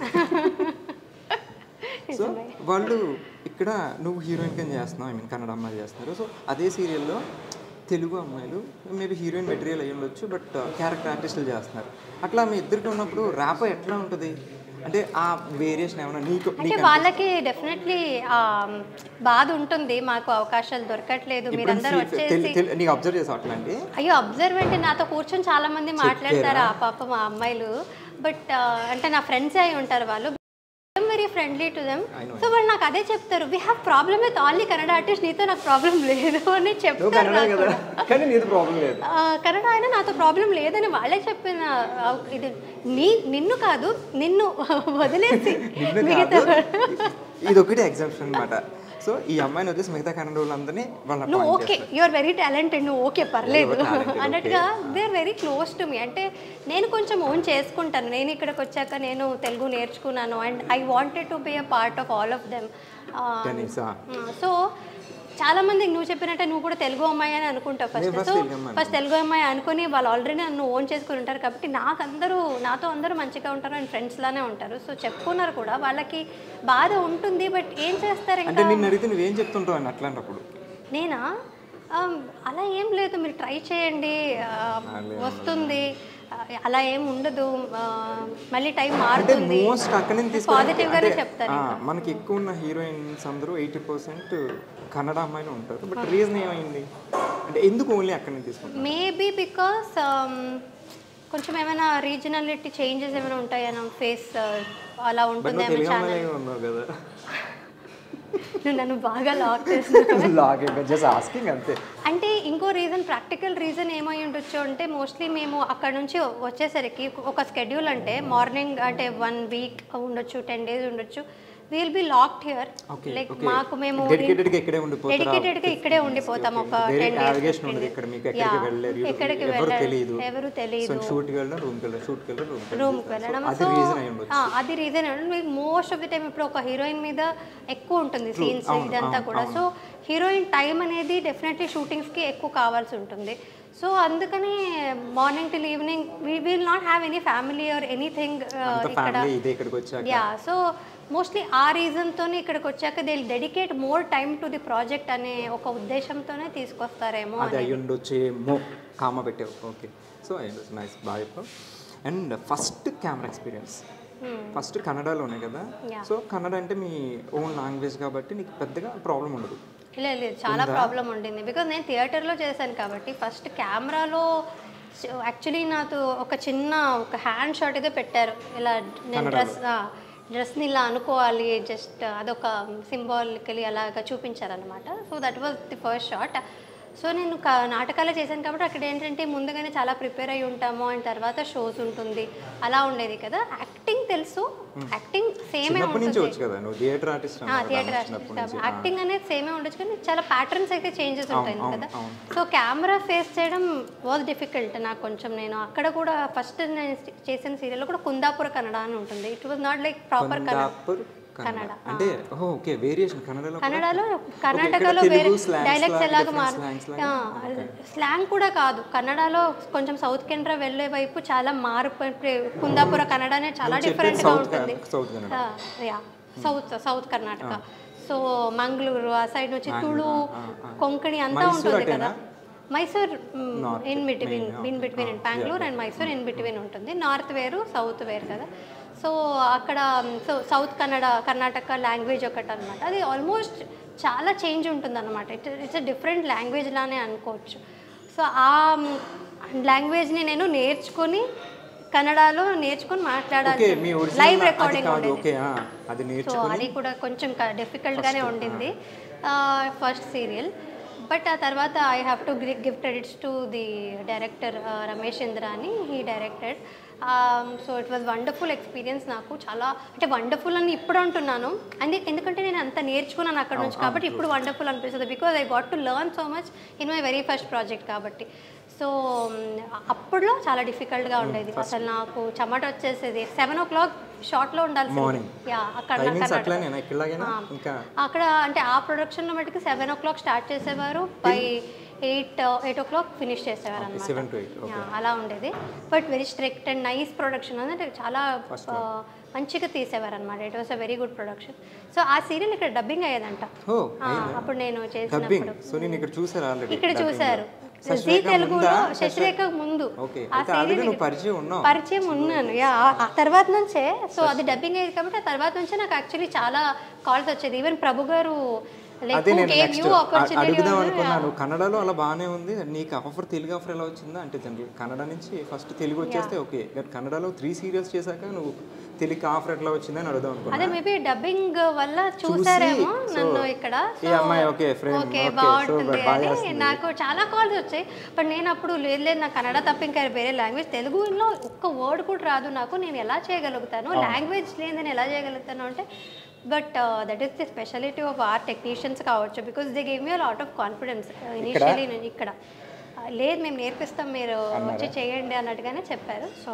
సో వాళ్ళు ఇక్కడ నువ్వు హీరోయిన్ కింద చేస్తున్నావు ఐ మీన్ కన్నడ అమ్మాయిలు చేస్తున్నారు సో అదే సీరియల్లో తెలుగు అమ్మాయిలు మేబీ హీరోయిన్ మెటీరియల్ అయ్యి ఉండొచ్చు బట్ క్యారెక్టర్ ఆర్టిస్టులు చేస్తున్నారు అట్లా మీ ఇద్దరికి ఉన్నప్పుడు ర్యాప్ ఎట్లా ఉంటుంది అంటే ఆ వేరియేషన్ ఏమైనా నీకు అంటే వాళ్ళకి డెఫినెట్లీ బాధ ఉంటుంది మాకు అవకాశాలు దొరకట్లేదు మీరందరూ వచ్చేసి నీకు అబ్జర్వ్ చేసావు అట్లాంటి అయ్యో అబ్జర్వ్ అంటే నాతో కూర్చొని చాలా మంది మాట్లాడతారు ఆ పాప మా అమ్మాయిలు బట్ అంటే నా ఫ్రెండ్స్ అయి ఉంటారు వాళ్ళు very friendly to them so వాళ్ళు నాకు అదే చెప్తారు we have problem with only Kannada artist నీతో నాకు ప్రాబ్లం లేదు అని నువ్వు చెప్తారు కన్నడ నాకు. కదా కానీ నీది ప్రాబ్లం లేదు ఆ, కన్నడ ఆయన నాతో ప్రాబ్లం లేదని వాళ్ళే చెప్పిన ఆ, ఇది నీ నిన్ను కాదు నిన్ను వదిలేసి నిన్ను మిగతా కాదు ఇది ఒకటి ఎగ్జామ్షన్ అనమాట సో ఈ అమ్మాయిని వదిలేసి మిగతా కన్నడ వాళ్ళందరినీ వాళ్ళ నువ్వు point okay you are very talented నువ్వు ఓకే పర్లేదు You are talented, అన్నట్టుగా they are very close to me అంటే నేను కొంచెం ఓన్ చేసుకుంటాను నేను ఇక్కడికి వచ్చాక నేను తెలుగు నేర్చుకున్నాను and I wanted to be a part of all of them టెన్నిసా సో చాలా మంది నువ్వు చెప్పినట్టే నువ్వు కూడా తెలుగు అమ్మాయి అని అనుకుంటావు నేను ఫస్ట్ first సో తెలుగు అమ్మాయి ఫస్ట్ తెలుగు అమ్మాయి అనుకుని వాళ్ళు ఆల్రెడీ నన్ను ఓన్ చేసుకుని ఉంటారు కాబట్టి నాకు అందరూ నాతో అందరూ మంచిగా ఉంటారు అండ్ ఫ్రెండ్స్ లానే ఉంటారు సో చెప్పుకున్నారు కూడా వాళ్ళకి బాధ ఉంటుంది బట్ ఏం చేస్తారు అంటే ఇంకా నిన్ను అడిగితే నువ్వేం చెప్తుంటావు అని అట్లాంటప్పుడు నేనా ఆమ్, అలా ఏం లేదు మీరు ట్రై చేయండి ఆ, వస్తుంది ఆ, అలా ఏం ఉండదు ఆ, మళ్ళీ టైం అంటే మారుతుంది మోస్ట్ అక్కడ నుంచి తీసుకొని పాజిటివ్ గానే అంటే, చెప్తారు ఆ, మనకి ఎక్కువ ఉన్న హీరోయిన్స్ అందరూ ఎయిటీ పర్సెంట్ కన్నడ అమ్మాయిలు ఉంటారు బట్ రీజన్ ఏమైంది అంటే ఎందుకు ఓన్లీ అక్కడ నుంచి తీసుకుంటారు మేబీ బికాస్ కొంచెం ఏమైనా రీజనాలిటీ చేంజెస్ ఏమైనా ఉంటాయా ఫేస్ అలా బట్ ఉంటుంది నువ్వు తెలుగు ఛానల్ అమ్మాయిలే ఉన్నావు కదా నువ్వు నన్ను బాగా లాక్ చేస్తున్నావు లాగే జస్ట్ ఆస్కింగ్ అంతే అంటే ఇంకో రీజన్ ప్రాక్టికల్ రీజన్ ఏమై ఉండొచ్చు అంటే మోస్ట్లీ మేము అక్కడ నుంచి వచ్చేసరికి ఒక స్కెడ్యూల్ అంటే మార్నింగ్ అంటే వన్ వీక్ ఉండొచ్చు టెన్ డేస్ ఉండొచ్చు will be locked here okay like okay మాకు మేము డెడికేటెడ్ గా ఇక్కడే ఉండిపోతారా డెడికేటెడ్ గా ఇక్కడే ఉండిపోతాం ఒక వేరే టెన్ నావిగేషన్ డేస్ ఉండదు ఇక్కడ మీకు ఎక్కడికి వెళ్ళలేరు ఎక్కడికి ఎవరు వెళ్ళరు తెలియదు ఎవరు సో తెలియదు షూట్కి వెళ్ళడం రూమ్కి వెళ్ళడం షూట్కి వెళ్ళడం రూమ్కి రూమ్కి వెళ్ళడం అది సో రీజన్ అయి ఉండొచ్చు అది రీజన్ మీకు మోస్ట్ ఆఫ్ ది టైం ఇప్పుడు ఒక హీరోయిన్ మీద ఎక్కువ ఉంటుంది సీన్స్ అవును, ఇదంతా అవును, కూడా సో హీరోయిన్ టైం అనేది డెఫినెట్లీ షూటింగ్స్కి ఎక్కువ కావాల్సి ఉంటుంది సో అందుకని morning till evening we will not have any family or anything అంత ఇక్కడ ఫ్యామిలీ ఇదే ఇక్కడికి వచ్చాక యా సో మోస్ట్లీ ఆ రీజన్తోనే ఇక్కడికి వచ్చాక they dedicate more time to the project అనే ఒక ఉద్దేశంతోనే తీసుకొస్తారేమో అది అని అయ్యి ఉండొచ్చేమో కామ పెట్టావు ఓకే సో అయ్యి ఉండొచ్చు నైస్ బాగా చెప్పావు and first camera experience first కన్నడలోనే కదా Yeah. సో కన్నడ అంటే మీ ఓన్ లాంగ్వేజ్ కాబట్టి నీకు పెద్దగా ప్రాబ్లం ఉండదు లేదు లేదు చాలా ప్రాబ్లం ఉండింది బికాజ్ నేను థియేటర్లో చేశాను కాబట్టి ఫస్ట్ కెమెరాలో యాక్చువల్లీ నాకు ఒక చిన్న ఒక హ్యాండ్ షాట్ అయితే పెట్టారు ఇలా నేను డ్రెస్ డ్రెస్ని ఇలా అనుకోవాలి జస్ట్ అదొక సింబాలికలీ అలాగా చూపించారనమాట so that was the first shot so నేను క నాటకాలే చేశాను కాబట్టి అక్కడ ఏంటంటే ముందుగానే చాలా ప్రిపేర్ అయి ఉంటాము అండ్ తర్వాత షోస్ ఉంటుంది అలా ఉండేది కదా యాక్టింగ్ తెలుసు యాక్టింగ్ సేమే చిన్నప్పటి నుంచి ఉంటుంది వచ్చు కదా నువ్వు థియేటర్ ఆర్టిస్ట్ థియేటర్ చిన్నప్పటి నుంచి యాక్టింగ్ అనేది సేమే ఉండొచ్చు కానీ చాలా ప్యాటర్న్స్ అయితే చేంజెస్ ఉంటాయి అవును, కదా అవును. సో కెమెరా ఫేస్ చేయడం వాజ్ డిఫికల్ట్ నాకు కొంచెం నేను అక్కడ కూడా ఫస్ట్ నేను చేసిన సీరియల్లో కూడా కుందాపుర కన్నడ అని ఉంటుంది it was not like proper Kannada Kondapur Kannada Kannada, అంటే ఓకే వేరియేషన్ కన్నడలో కూడా? కన్నడలో ఇక్కడ కర్ణాటకలో తెలుగు వేరే slangs డైలెక్ట్స్ లాగా, ఎలాగ different మారు slangs లాగా? స్లాంగ్ కూడా కాదు కన్నడలో కొంచెం సౌత్ కెనరా వెళ్ళే వైపు చాలా మారిపోయి కుందాపుర కన్నడ అనేది చాలా నువ్వు చెప్పేది డిఫరెంట్గా South ఉంటుంది Kannada, South Kannada. Yeah south south Karnataka so Mangaluru ఆ సైడ్ నుంచి తుళు కొంకణి అంతా మైసూర్ ఉంటుంది అటేనా? కదా Mysore North, in between main, in between ah, Bengaluru and Mysore in between ఉంటుంది నార్త్ వేరు సౌత్ వేరు కదా సో అక్కడ so south Kannada Karnataka language ఒకటి అనమాట అది ఆల్మోస్ట్ చాలా చేంజ్ ఉంటుంది అనమాట ఇట్ ఇట్స్ డిఫరెంట్ లాంగ్వేజ్ లానే అనుకోవచ్చు సో ఆ లాంగ్వేజ్ని నేను నేర్చుకొని కన్నడలో నేర్చుకొని ఓకే మాట్లాడాలి మీ లైవ్ ఒరిజినల్ అది రికార్డింగ్ కాదు ఉండేది ఓకే ఆ, అది సో నేర్చుకుని అది కూడా కొంచెం డిఫికల్ట్గానే ఉండింది ఫస్ట్ సీరియల్ బట్ ఆ తర్వాత I have to give credits to the director Ramesh Indra అని he directed so it was wonderful experience నాకు చాలా అంటే వండర్ఫుల్ అని ఇప్పుడు అంటున్నాను అండ్ ఎందుకంటే నేను అంత నేర్చుకున్నాను అక్కడ నుంచి కాబట్టి ఇప్పుడు వండర్ఫుల్ అనిపిస్తుంది because I got to learn so much in my very first project కాబట్టి సో అప్పుడులో చాలా డిఫికల్ట్గా ఉండేది అసలు నాకు చెమట వచ్చేసేది సెవెన్ ఓ క్లాక్ షార్ట్లో ఉండాలి Morning. యా అక్కడ టైమింగ్స్ కర్ణాటక. అట్లానేనా ఇక్కడలాగేనా ఆ. ఇంకా అక్కడ అంటే ఆ ప్రొడక్షన్లో మటుకు సెవెన్ ఓ క్లాక్ స్టార్ట్ చేసేవారు by eight eight o'clock finish చేసేవారు అనమాట సెవెన్ టు ఎయిట్ ఓకే అలా ఉండేది but very strict and nice production అంటే చాలా First ఆ, మంచిగా తీసేవారు అనమాట it was a very good production so ఆ సీరియల్ ఇక్కడ డబ్బింగ్ అయ్యేదంట ఓ ఆ, అప్పుడు నేను డబ్బింగ్ చేసినప్పుడు సో నేను ఇక్కడ చూసాను ఆల్రెడీ ఇక్కడ చూసారు జీ శశిరేఖ తెలుగులో ముందా? శశిరేఖ ముందు ఓకే ఆ అయితే ఆల్రెడీ serial నువ్వు పరిచయం ఉన్నావు పరిచయం ఉన్నాను యా ఆ- ఆ తర్వాత నుంచే సో అది డబ్బింగ్ అయ్యేది కాబట్టి ఆ తర్వాత నుంచే నాకు యాక్చువల్లీ చాలా కాల్స్ వచ్చేది ఈవెన్ ప్రభు గారు అదే నేను గేమ్ నెక్స్ట్ యూ ఆపర్చునిటీ అడుగుదాం అనుకున్నాను కన్నడలో అలా బాగానే ఉంది నీకు ఆఫర్ తెలుగు ఆఫర్ ఎలా వచ్చిందా అంటే జనరల్ కన్నడ నుంచి ఫస్ట్ తెలుగు వచ్చేస్తే ఓకే బట్ కన్నడలో త్రీ సీరియల్స్ చేశాక నువ్వు తెలుగు ఆఫర్ ఎట్లా వచ్చిందని అడుగుదాం అదే అనుకున్నా మేబీ డబ్బింగ్ వల్ల చూసారేమో so, నన్ను ఇక్కడ ఈ అమ్మాయి okay, frame, ఓకే okay, బాగుంటుంది super, బాగా అని చేస్తుంది. నాకు చాలా కాల్స్ వచ్చాయి బట్ నేను అప్పుడు లేదు లేదు నాకు కన్నడ తప్ప ఇంకా వేరే లాంగ్వేజ్ తెలుగులో ఒక్క వర్డ్ కూడా రాదు నాకు నేను ఎలా చేయగలుగుతాను లాంగ్వేజ్ లేదు నేను ఎలా చేయగలుగుతాను అంటే but that is the speciality of our technicians కావచ్చు because they gave you lot of confidence initially నేను ఇక్కడ Uh, లేదు మేము నేర్పిస్తాం మీరు వచ్చి చేయండి అన్నట్టుగానే చెప్పారు so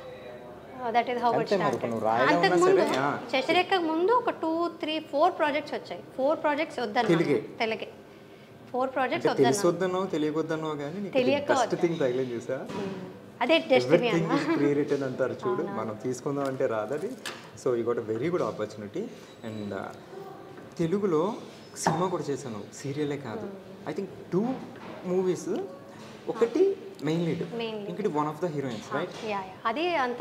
that is how it అంతే మరి ఇప్పుడు నువ్వు రాయడం అంతకు ఉన్నా ముందు సరే, ఆ. శశిరేఖ ముందు ఒక టూ త్రీ ఫోర్ ప్రాజెక్ట్స్ వచ్చాయి ఫోర్ ప్రాజెక్ట్స్ వద్దన్నా తెలుగే? తెలుగే ఫోర్ ప్రాజెక్ట్స్ అంటే వద్దన్నా తెలిసొద్దనో తెలియకొద్దనో కానీ నీకు తెలియక ఫస్ట్ వద్దా. థింగ్ తగిలేదు చూసా అదే డెస్టినీ ఎవ్రీథింగ్ అన్న ఇస్ ప్రీ రిటర్న్ అంటారు చూడు మనం తీసుకుందాం అంటే రాదది సో ఈ got very good opportunity and తెలుగులో సినిమా కూడా చేశాను సీరియలే కాదు ఐ థింక్ టూ మూవీస్ ఒకటి మెయిన్ లీడ్ Main lead. ఇంకటి one of the heroines right yeah yeah అది అంత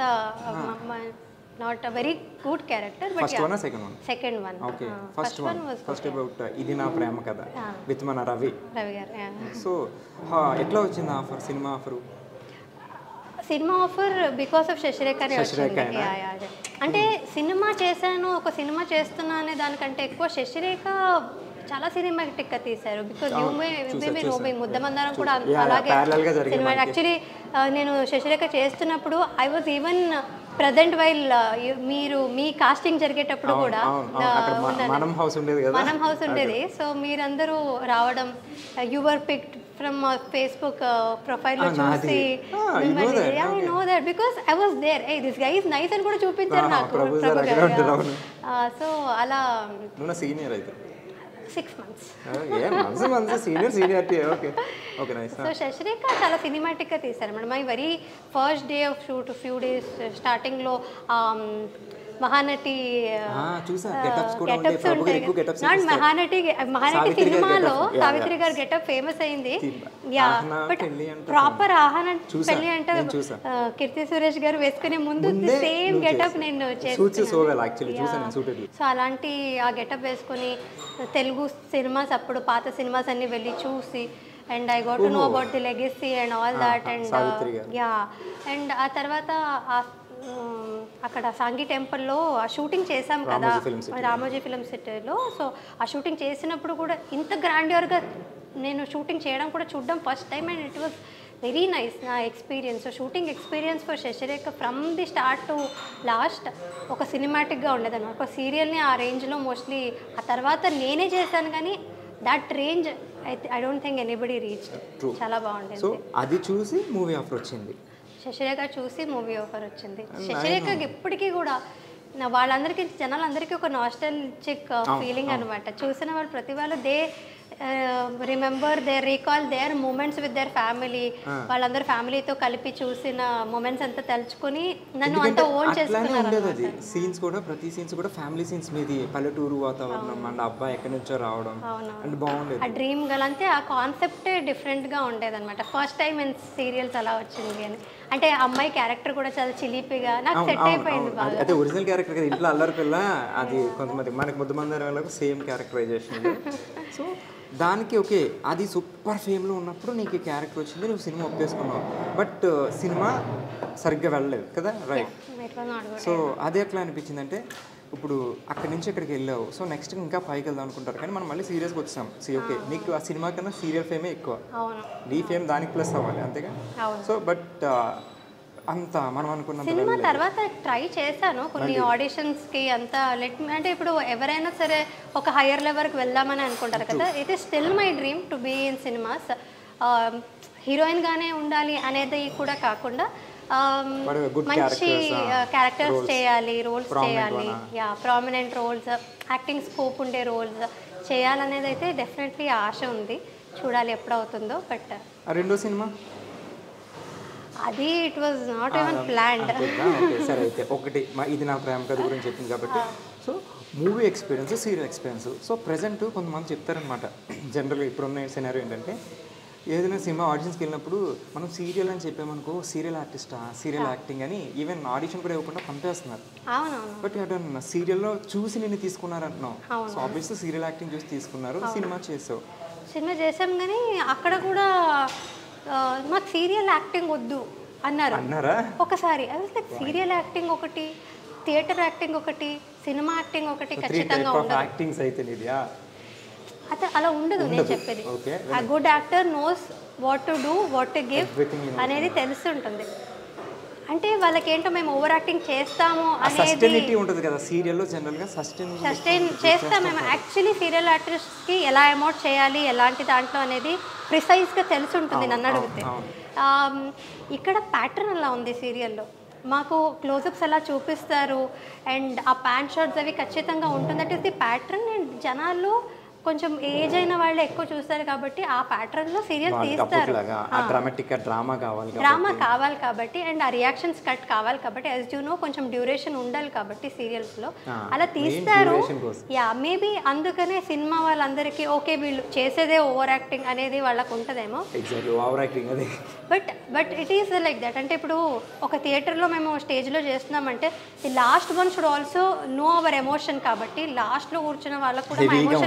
not a very good character but first one second one second one okay first one was first about ఇది నా ప్రేమ కథ Ah. With మన రవి రవి గారు yeah. So ఎట్లా వచ్చింది offer cinema offer cinema offer because of Sasirekha అని శశిరేఖ వచ్చింది అయినా? యా, యా, అదే. అంటే సినిమా చేశాను ఒక సినిమా చేస్తున్నా అనే దానికంటే ఎక్కువ శశిరేఖ చాలా సినిమాటిక్ గా తీశారు బికాస్ యూ మే చూసా, మేబీ చూసా. నో ముద్దమందారం కూడా చూసా. యా, యా, అలాగే parallel గా జరిగింది సినిమా మనకి. యాక్చువల్లీ నేను శశిరేఖ చేస్తున్నప్పుడు I was even present while మీరు మీ కాస్టింగ్ జరిగేటప్పుడు అవును, కూడా అవును, అవును. అక్కడ మ- ఉన్నాను. మనం house ఉండేది కదా? మనం హౌస్ ఉండేది సో మీరందరూ రావడం your picked from facebook profile లో Ah, నాది. చూసి Ah, you know that, I okay. No that because I was there a this guy is nice అని కూడా చూపించారు Ah, నాకు ప్రభు ప్రభు sir అక్కడే ఉంటారు, గారు అవును. సో అలా నువ్వు నా సీనియర్ అయితే సిక్స్ మంత్స్ ఏ మనసు మనసు senior seniority okay okay nice so Sasirekha చాలా సినిమాటిక్ గా తీశారు madam my very first day of shoot few days starting లో um, మహానటి Ah, చూసా. Get-ups కూడా ఉండే. ప్రభు గారు ఎక్కువ get-ups నాట్ చేస్తారు. మహానటి మహానటి సావిత్రి గారి సినిమాలో get-up. Yeah, Savitri yeah. గారి గెటప్ ఫేమస్ అయింది తి- యా ఆహనా బట్ పెళ్లి అంటే ప్రాపర్ ఆహన చూసా, పెళ్లి అంటే నేను చూసా. ఆ, కీర్తి సురేష్ గారు వేసుకునే ముందు ముందే సేమ్ నువ్వు గెటప్ చేసావు. నేను Suits you so well, చేస్తున్నాను. actually. Yeah. చూసా నేను, suited you. సో అలాంటి ఆ గెటప్ వేసుకొని తెలుగు సినిమాస్ అప్పుడు పాత సినిమాస్ అన్ని వెళ్ళి చూసి and I got to know ఓహో. About the legacy and all Ah, that ah, and Savitri గారు. యా అండ్ ఆ తర్వాత ఆ, ఉమ్, అక్కడ సాంగి టెంపుల్లో ఆ షూటింగ్ చేసాం కదా Ramoji Film City. Ramoji film సిటీలో సో ఆ షూటింగ్ చేసినప్పుడు కూడా ఇంత గ్రాండ్యూర్గా నేను షూటింగ్ చేయడం కూడా చూడడం first time and it was very nice నా experience so shooting experience for Sasirekha from the start to last ఒక సినిమాటిక్గా ఉండేదన్నమాట ఒక సీరియల్ని ఆ రేంజ్లో మోస్ట్లీ ఆ తర్వాత నేనే చేశాను కానీ దట్ రేంజ్ అయితే I don't think anybody reach True. చాలా బాగుండేది సో అది చూసి మూవీ ఆఫర్ వచ్చింది శశిరేఖ చూసి మూవీ ఆఫర్ వచ్చింది శశిరేఖకి ఎప్పటికీ కూడా నా వాళ్ళందరికీ జనాలందరికీ ఒక నాస్టల్జిక్ ఫీలింగ్ అనమాట చూసిన వాళ్ళు ప్రతి వాళ్ళు they remember they recall their moments with their family వాళ్ళందరూ ఫ్యామిలీతో కలిపి చూసిన మూమెంట్స్ అంతా తలుచుకొని నన్ను అంత ఎందుకంటే ఓన్ అట్లానే చేసుకున్నారు ఉండేది అది సీన్స్ కూడా ప్రతి సీన్స్ కూడా ఫ్యామిలీ సీన్స్ మీది పల్లెటూరు వాతావరణం అండ్ అబ్బాయి ఎక్కడి నుంచో రావడం అవునవును. అండ్ బాగుండేది ఆ డ్రీమ్ గల్ అంతే ఆ కాన్సెప్టే డిఫరెంట్గా ఉండేది అనమాట ఫస్ట్ టైం ఇన్ సీరియల్స్ అలా వచ్చింది అని అంటే ఆ అమ్మాయి క్యారెక్టర్ కూడా చాలా చిలిపిగా నాకు అవును, సెట్ అవును, అయిపోయింది అవును. బాగా అది- అదే ఒరిజినల్ క్యారెక్టర్ కదా ఇంట్లో అల్లరి పిల్ల అది కొంతమంది మనకి ముద్దమందరి వాళ్ళకు సేమ్ క్యారెక్టరైజేషన్ సో దానికి ఓకే అది సూపర్ ఫేమ్లో ఉన్నప్పుడు నీకు ఈ క్యారెక్టర్ వచ్చింది నువ్వు సినిమా ఒప్పేసుకున్నావు బట్ సినిమా సరిగ్గా వెళ్ళలేదు కదా right It was not good. So అదే ఎట్లా అనిపించింది అంటే ఇప్పుడు అక్కడి నుంచి ఇక్కడికి వెళ్ళావు సో నెక్స్ట్ ఇంకా పైకి వెళ్దాం అనుకుంటారు కానీ మనం మళ్ళీ సీరియస్గా వచ్చాం సి ఓకే నీకు ఆ సినిమా కన్నా సీరియల్ ఫేమే ఎక్కువ అవును నీ ఫేమ్ దానికి ప్లస్ అవ్వాలి అంతేగా అవును. సో బట్ అంత మనం అనుకున్నంత సినిమా వెళ్ళలేదు. తర్వాత ట్రై చేశాను కొన్ని ఆడిషన్స్కి అంతా లెట్ అంటే ఇప్పుడు ఎవరైనా సరే ఒక హయ్యర్ లెవెల్కి వెళ్దామని అనుకుంటారు కదా it is still my dream to be in cinemas హీరోయిన్గానే ఉండాలి అనేది కూడా కాకుండా um, But good మంచి characters, ah, క్యారెక్టర్స్ roles. చేయాలి రోల్స్ Prominent చేయాలి one, yeah prominent roles acting scope ఉండే రోల్స్ చేయాలనేది అయితే డెఫినెట్లీ ఆశ ఉంది చూడాలి ఎప్పుడు అవుతుందో బట్ ఆ రెండో సినిమా అది it was not even planned అంతేనా? ఓకే సరే అయితే ఒకటి మా- ఇది నా ప్రేమ కథ గురించి చెప్పింది కాబట్టి so movie experience serial experience so present కొంతమంది చెప్తారనమాట జనరల్గా ఇప్పుడున్న సినారీ ఏంటంటే ఏదైనా సినిమా ఆడిషన్స్కి వెళ్ళినప్పుడు మనం సీరియల్ అని చెప్పామనుకో సీరియల్ ఆర్టిస్టా సీరియల్ యాక్టింగ్ అని ఈవెన్ ఆడిషన్ కూడా ఇవ్వకుండా పంపేస్తున్నారు అవునవును బట్ డన్ సీరియల్లో చూసి నేను తీసుకున్నారు అంటున్నావు సో ఆబ్వియస్లీ సీరియల్ యాక్టింగ్ చూసి తీసుకున్నారు సినిమా చేసావు సినిమా చేసాం కానీ అక్కడ కూడా ఆ, మాకు సీరియల్ యాక్టింగ్ వద్దు అన్నారు అన్నారా ఒకసారి లైక్ సీరియల్ యాక్టింగ్ ఒకటి థియేటర్ యాక్టింగ్ ఒకటి సినిమా యాక్టింగ్ ఒకటి త్రీ ఖచ్చితంగా టైప్ ఆఫ్ ఉండదు యాక్టింగ్స్ అయితే నీది అత అలా ఉండదు నేను చెప్పేది ఓకే ఆ good actor knows what to do what to give Everything he knows. అనేది తెలుస్తుంటుంది అంటే వాళ్ళకి ఏంటో మేము ఓవర్ యాక్టింగ్ చేస్తాము అనేది సస్టైనిటీ ఉంటుంది కదా సీరియల్లో జనరల్గా సస్టైన్ సస్టైన్ చేస్తాం మేము యాక్చువల్లీ సీరియల్ ఆర్టిస్ట్కి ఎలా అమౌంట్ చేయాలి ఎలాంటి దాంట్లో అనేది ప్రిసైజ్గా తెలిసి ఉంటుంది నన్ను అడిగితే అవును. ఆమ్, ఇక్కడ ప్యాటర్న్ అలా ఉంది సీరియల్లో మాకు క్లోజప్స్ ఎలా చూపిస్తారు అండ్ ఆ ప్యాంట్ షర్ట్స్ అవి ఖచ్చితంగా ఉంటుంది that is the pattern and జనాలు కొంచెం ఏజ్ అయిన వాళ్ళు ఎక్కువ చూస్తారు కాబట్టి ఆ ప్యాటర్న్లో సీరియల్ తీస్తారు లాగా ఆ డ్రామాటిక్ డ్రామా కావాలి కాబట్టి. డ్రామా కావాలి కాబట్టి అండ్ ఆ రియాక్షన్స్ కట్ కావాలి కాబట్టి యాజ్ యూ నో కొంచెం డ్యూరేషన్ ఉండాలి కాబట్టి సీరియల్స్లో Ah, అలా main తీస్తారు duration కోసం. యా మేబీ అందుకనే సినిమా వాళ్ళందరికీ ఓకే వీళ్ళు చేసేదే ఓవర్ యాక్టింగ్ అనేది వాళ్ళకు ఉంటుందేమో ఎగ్జాక్ట్లీ ఓవర్ యాక్టింగ్ అది but but it is like that అంటే ఇప్పుడు ఒక థియేటర్లో మేము స్టేజ్లో చేస్తున్నామంటే the last one should also know our emotion కాబట్టి లాస్ట్లో కూర్చున్న వాళ్ళకు కూడా మా Heavy గా ఎమోషన్ ఉంటుంది కావాలి కదా.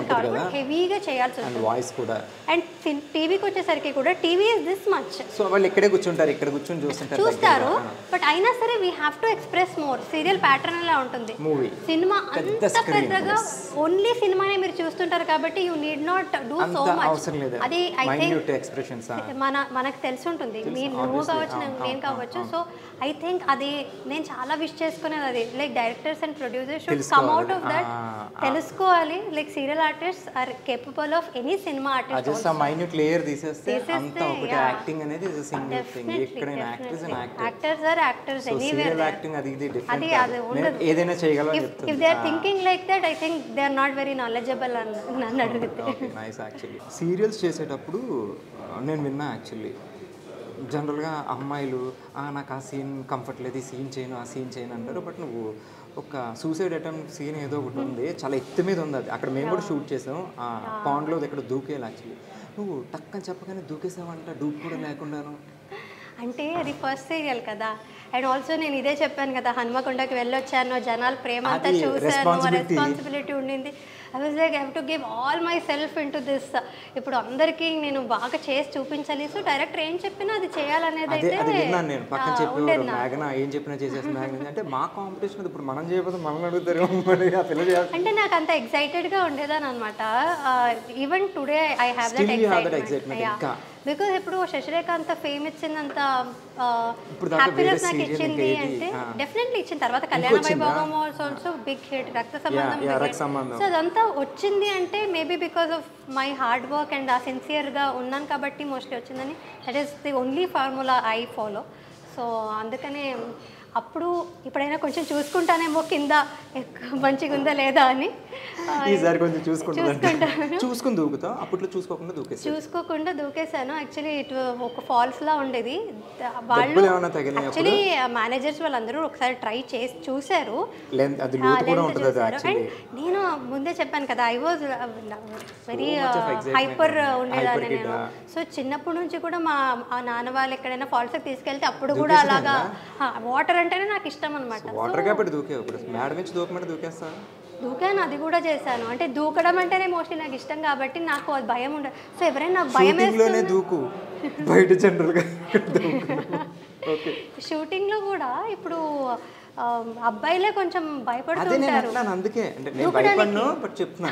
హెవీగా చేయాల్సి అండ్ ఉంటుంది వాయిస్ కూడా అండ్ టీవీకి వచ్చేసరికి కూడా TV is this much so వాళ్ళు ఇక్కడే కూర్చుంటారు ఇక్కడ కూర్చొని చూస్తుంటారు చూస్తారు దగ్గరగా. బట్ అయినా సరే we have to express more serial pattern అలా ఉంటుంది Movie. సినిమా పెద్ద అంత screen, పెద్దగా yes. ఓన్లీ సినిమానే మీరు చూస్తుంటారు కాబట్టి you need not do so అంత మచ్ అవసరం లేదు అది ఐ థింక్ మైన్యూట్ ఎక్స్ప్రెషన్స్ మన మనకు తెలిసి ఉంటుంది మీరు నువ్వు obviously. కావచ్చు అవును, నేను అవును, నేను కావచ్చు అవును. సో ఐ థింక్ అది నేను చాలా విష్ చేసుకునేది అది like directors and producers should come తెలుసుకోవాలి. అవుట్ ఆఫ్ దట్ ఆ, ఆ. తెలుసుకోవాలి like serial artist are capable of any cinema artist just ఆ మైన్యూట్ లేయర్ తీసేస్తే తీసేస్తే, అంతా ఒకటి yeah. యాక్టింగ్ అనేది ఇస్ సింగిల్ థింగ్ ఇక్కడ actors and actor actors are actors so anywhere serial acting అది ఇది అది డిఫరెంట్ అది ఉండదు ఏదైనా చేయగలం ఇఫ్ చెప్తుంది if they are thinking like that I think they are not very knowledgeable అని నన్ను అడిగితే ఓకే నైస్ యాక్చువల్లీ సీరియల్స్ చేసేటప్పుడు ఆ, నేను విన్నా యాక్చువల్లీ జనరల్గా అమ్మాయిలు "ఆ, నాకు ఆ సీన్ కంఫర్ట్ లేదు ఈ సీన్ చేయను ఆ సీన్ చేయను అంటారు బట్ నువ్వు ఒక సూసైడ్ అటెంప్ట్ సీన్ ఏదో ఒకటి ఉంది చాలా ఎత్తు మీద ఉంది అది అక్కడ మేము కూడా షూట్ చేసాం ఆ పాండ్లో ఇక్కడ దూకేయాలి యాక్చువల్లీ నువ్వు టక్కని చెప్పగానే దూకేసావంట డూప్ కూడా లేకుండాను అంటే అది ఫస్ట్ సీరియల్ కదా అండ్ ఆల్సో నేను ఇదే చెప్పాను కదా హనుమకొండకి వెళ్ళొచ్చాను జనాల ప్రేమ అంతా అది చూశాను responsibility. రెస్పాన్సిబిలిటీ ఉండింది I was like have to give all myself into this ఇప్పుడు అందరికీ నేను బాగా చేసి చూపించాలి సో డైరెక్టర్ ఏం చెప్పినా అది చేయాలనేది అదే అయితే అది విన్నాను నేను పక్కన ఆ, చెప్పేవారు ఉండేది నాకు. మేఘన ఏం చెప్పినా చేసేసి మేఘన అంటే మా కాంపిటీషన్ ఇప్పుడు మనం చేయకపోతే మనల్ని అడుగుతారు మరి ఆ పిల్ల చేయాలి అంటే నాకు అంత ఎక్సైటెడ్గా ఉండేదాని అనమాట even today I have Still దట్ you have that excitement excitement ఇంకా. బికాజ్ ఇప్పుడు శశిరేఖ అంత ఫేమ్ ఇచ్చిందంత ఇప్పుడు దాకా హ్యాపీనెస్ వేరే నాకు serial ఇచ్చింది ఇంకా ఏది? అంటే ఆ. డెఫినెట్లీ ఇచ్చిన తర్వాత కళ్యాణ ఇంకొచ్చిందా? వైభోగం ఆల్సో బిగ్ హిట్ రక్త సంబంధం yeah, రక్త సంబంధం. సో అదంతా వచ్చింది అంటే maybe because of my hard work and ఆ సిన్సియర్గా ఉన్నాను కాబట్టి మోస్ట్లీ వచ్చిందని that is the only formula I follow so అందుకనే అప్పుడు ఇప్పుడైనా కొంచెం చూసుకుంటానేమో కింద ఎక్క- మంచిగా ఉందా లేదా అని ఆ, ఈసారి కొంచెం చూసుకుంటుందంటే చూసుకుంటాను. చూసుకుని దూకుతాం అప్పట్లో చూసుకోకుండా దూకేసి చూసుకోకుండా దూకేశాను యాక్చువల్లీ ఇటు ఒక ఫాల్స్ లా ఉండేది ద- వాళ్ళు దెబ్బలు ఏమైనా తగిలినాయా యాక్చువల్లీ మేనేజర్స్ వాళ్ళందరూ ఒకసారి ట్రై చేసి చూశారు లెంత్ అది ఆ, లోతు కూడా length ఉంటుంది అది చూశారు. యాక్చువల్లీ And నేను ముందే చెప్పాను కదా I was very much of excitement hyper ఉంది. ఉండేదాన్ని Hyper kid, నేను ah. సో చిన్నప్పటి నుంచి కూడా మా ఆ నాన్న వాళ్ళు ఎక్కడైనా ఫాల్స్కి తీసుకెళ్తే అప్పుడు కూడా అలాగా వాటర్ అంటేనే నాకు ఇష్టం అనమాట వాటర్ కాబట్టి దూకే ఇప్పుడు మేడ నుంచి దూకమంటే దూకేస్తా దూకాను అది కూడా చేశాను అంటే దూకడం అంటేనే మోస్ట్లీ నాకు ఇష్టం కాబట్టి నాకు అది భయం ఉండదు సో ఎవరైనా నాకు భయం షూటింగ్ లోనే వేస్తుంది దూకు బయట జనరల్ గా దూకు ఓకే షూటింగ్ లో కూడా ఇప్పుడు ఆ, అబ్బాయిలే కొంచెం అదే నేను భయపడుతుంటారు అంటున్నాను అందుకే అంటే నేను దూకడానికి. భయపడను బట్ చెప్తున్నా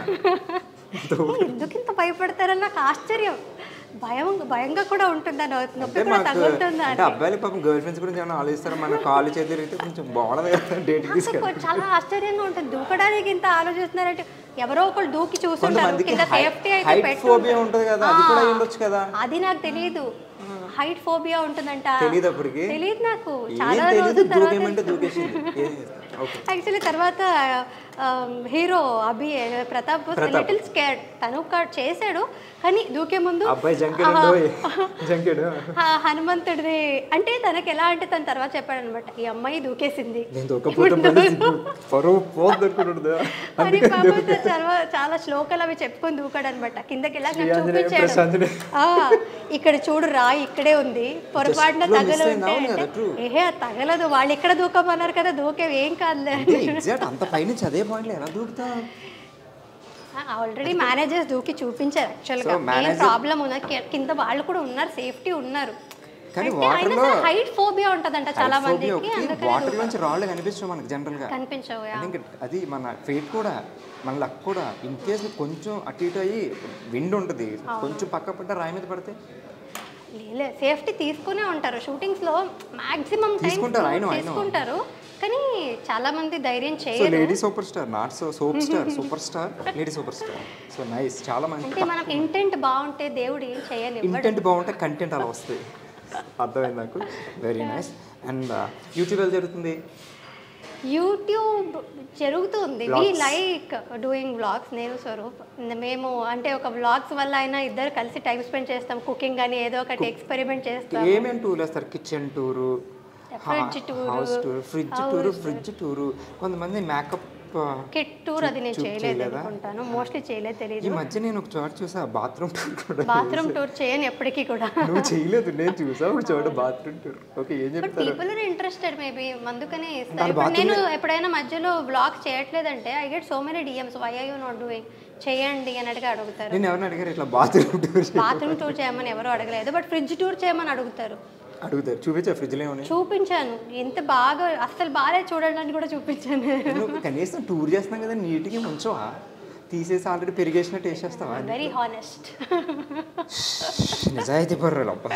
ఎందుకు ఇంత భయపడతారని నాకు ఆశ్చర్యం భయం భయంగా కూడా ఉంటుందా నొప్పి అంటే కూడా మాకు తగులుతుందా అంటే అబ్బాయిలు పాపం గర్ల్ ఫ్రెండ్స్ గురించి ఏమైనా ఆలోచిస్తారా మన కాలు చేతి తిరిగితే కొంచెం బాగుండదు కదా డేట్ నాకు కొ- చాలా ఆశ్చర్యంగా ఉంటుంది దూకడానికి ఇంత ఆలోచిస్తున్నారంటే ఎవరో ఒకరు దూకి చూస్తుంటారు కొంతమందికి కింద సేఫ్టీ అయితే హైట్ పెట్టి ఫోబియా ఉంటారు. ఉంటుంది కదా అది కూడా ఆ, అయి ఉండొచ్చు కదా అది నాకు తెలియదు హైట్ ఫోబియా ఉంటుందంట తెలియదు అప్పటికి తెలియదు నాకు ఏం చాలా తెలియదు రోజుల తర్వాత దూకేమంటే దూకేసింది ఏం చేస్తాం? ఓకే యాక్చువల్లీ తర్వాత hero Abhi Pratap little scare తను కా- చేశాడు కానీ దూకే ముందు అబ్బాయి జంకెడు జంకెడు ఆ హనుమంతుడిది అంటే తనకి ఎలా అంటే తన తర్వాత చెప్పాడు అనమాట ఈ అమ్మాయి దూకేసింది నేను దూకపోతే పరిస్థితి పరువు పోద్దు అనుకుంటుంది అని పాపం తను చాలా చాలా శ్లోకాలు అవి చెప్పుకొని దూకాడు అనమాట కిందకి ఇలా నాకు శ్రీ ఆంజనేయ చూపించాడు ప్రశాంతుడే. ఆ, ఇక్కడ చూడు రాయి ఇక్కడే ఉంది పొరపాటున Just లో తగలు miss అయింది, ఉంటే అవును కదా, అంటే, true. ఏహే అది తగలదు వాళ్ళు ఎక్కడ దూకమన్నారు కదా దూకేవి ఏం కాదులే ఎగ్జాక్ట్ అంత పైనుంచి అదే పాయింట్లో ఎలా దూకుతా ఆల్రెడీ మేనేజర్స్ దూకి చూపించారు యాక్చువల్గా So, ఏం manager- ప్రాబ్లం ఉన్నా కి- కింద వాళ్ళు కూడా ఉన్నారు సేఫ్టీ ఉన్నారు కానీ water లో- హైట్ ఫోబియా ఉంటదంట చాలా మందికి ఒకటి అందుకని వాటర్ నుంచి రాళ్ళు కనిపిస్తాయి మనకి జనరల్ గా కనిపించవు I think అది మన ఫేట్ కూడా మన లక్ కూడా ఇన్ కేస్ కొంచెం అటు ఇటు అయ్యి విండ్ ఉంటుంది కొంచెం పక్క పడ్డ రాయి మీద పడితే లే సేఫ్టీ తీసుకునే ఉంటారు షూటింగ్స్ లో మాక్సిమం తీసుకుంటారు, I know, I know. తీసుకుంటారు కానీ చాలా మంది ధైర్యం సో చేయరు lady super star not so super star super star lady super star so nice చాలా మంది అంటే మనం ఇంటెంట్ బాగుంటే దేవుడు ఏం చేయనివ్వడు ఇంటెంట్ బాగుంటే కంటెంట్ అలా వస్తుంది అర్థమైంది నాకు వెరీ నైస్ అండ్ యూట్యూబ్ ఎలా జరుగుతుంది యూట్యూబ్ జరుగుతుంది we Vlogs. Like doing vlogs నేను స్వరూప్ మేము అంటే ఒక వ్లాగ్స్ వల్ల అయినా ఇద్దరు కలిసి టైం స్పెండ్ చేస్తాం కుకింగ్ అని ఏదో ఒకటి ఎక్స్పెరిమెంట్ చేస్తాం ఏమేమి టూర్లు వేస్తారు kitchen tour Fridge tour, house tour fridge tour fridge tour కొంతమంది మేకప్ కిట్ టూర్ అది నేను చూ- చేయలేదు చేయలేదా? అనుకుంటాను మోస్ట్లీ చేయలేదు ఈ తెలియదు మధ్య నేను ఒక చోట చూసా బాత్రూమ్ టూర్ కూడా బాత్రూమ్ టూర్ చేయను ఎప్పటికీ కూడా నువ్వు చేయలేదు నేను చూసా ఒక చోట బాత్రూమ్ టూర్ ఓకే ఏం బట్ చెప్తారు పీపుల్ ఆర్ ఇంట్రెస్టెడ్ మేబీ అందుకనే ఇస్తారు దాని ఇప్పుడు నేను bathroom ఎప్పుడైనా మధ్యలో బ్లాగ్ చేయట్లేదంటే I get so many DMs why I you not doing చేయండి అన్నట్టుగా అడుగుతారు నేను ఎవరిని అడిగారు ఇట్లా బాత్రూమ్ టూర్ బాత్రూమ్ టూర్ చేయమని ఎవరు అడగలేదు బట్ ఫ్రిడ్జ్ టూర్ చేయమని అడుగుతారు అడుగుతారు చూపించా ఫ్రిడ్జ్లో ఏమని చూపించాను ఎంత బాగా అస్సలు బాగాలేదు చూడండి అని కూడా చూపించాను నువ్వు కనీసం టూర్ చేస్తున్నాం కదా నీట్గా ఉంచవా తీసేసి ఆల్రెడీ పెరిగేసినట్టు వేసేస్తావా వెరీ హానెస్ట్ నిజాయితీ పర్రాలు అబ్బా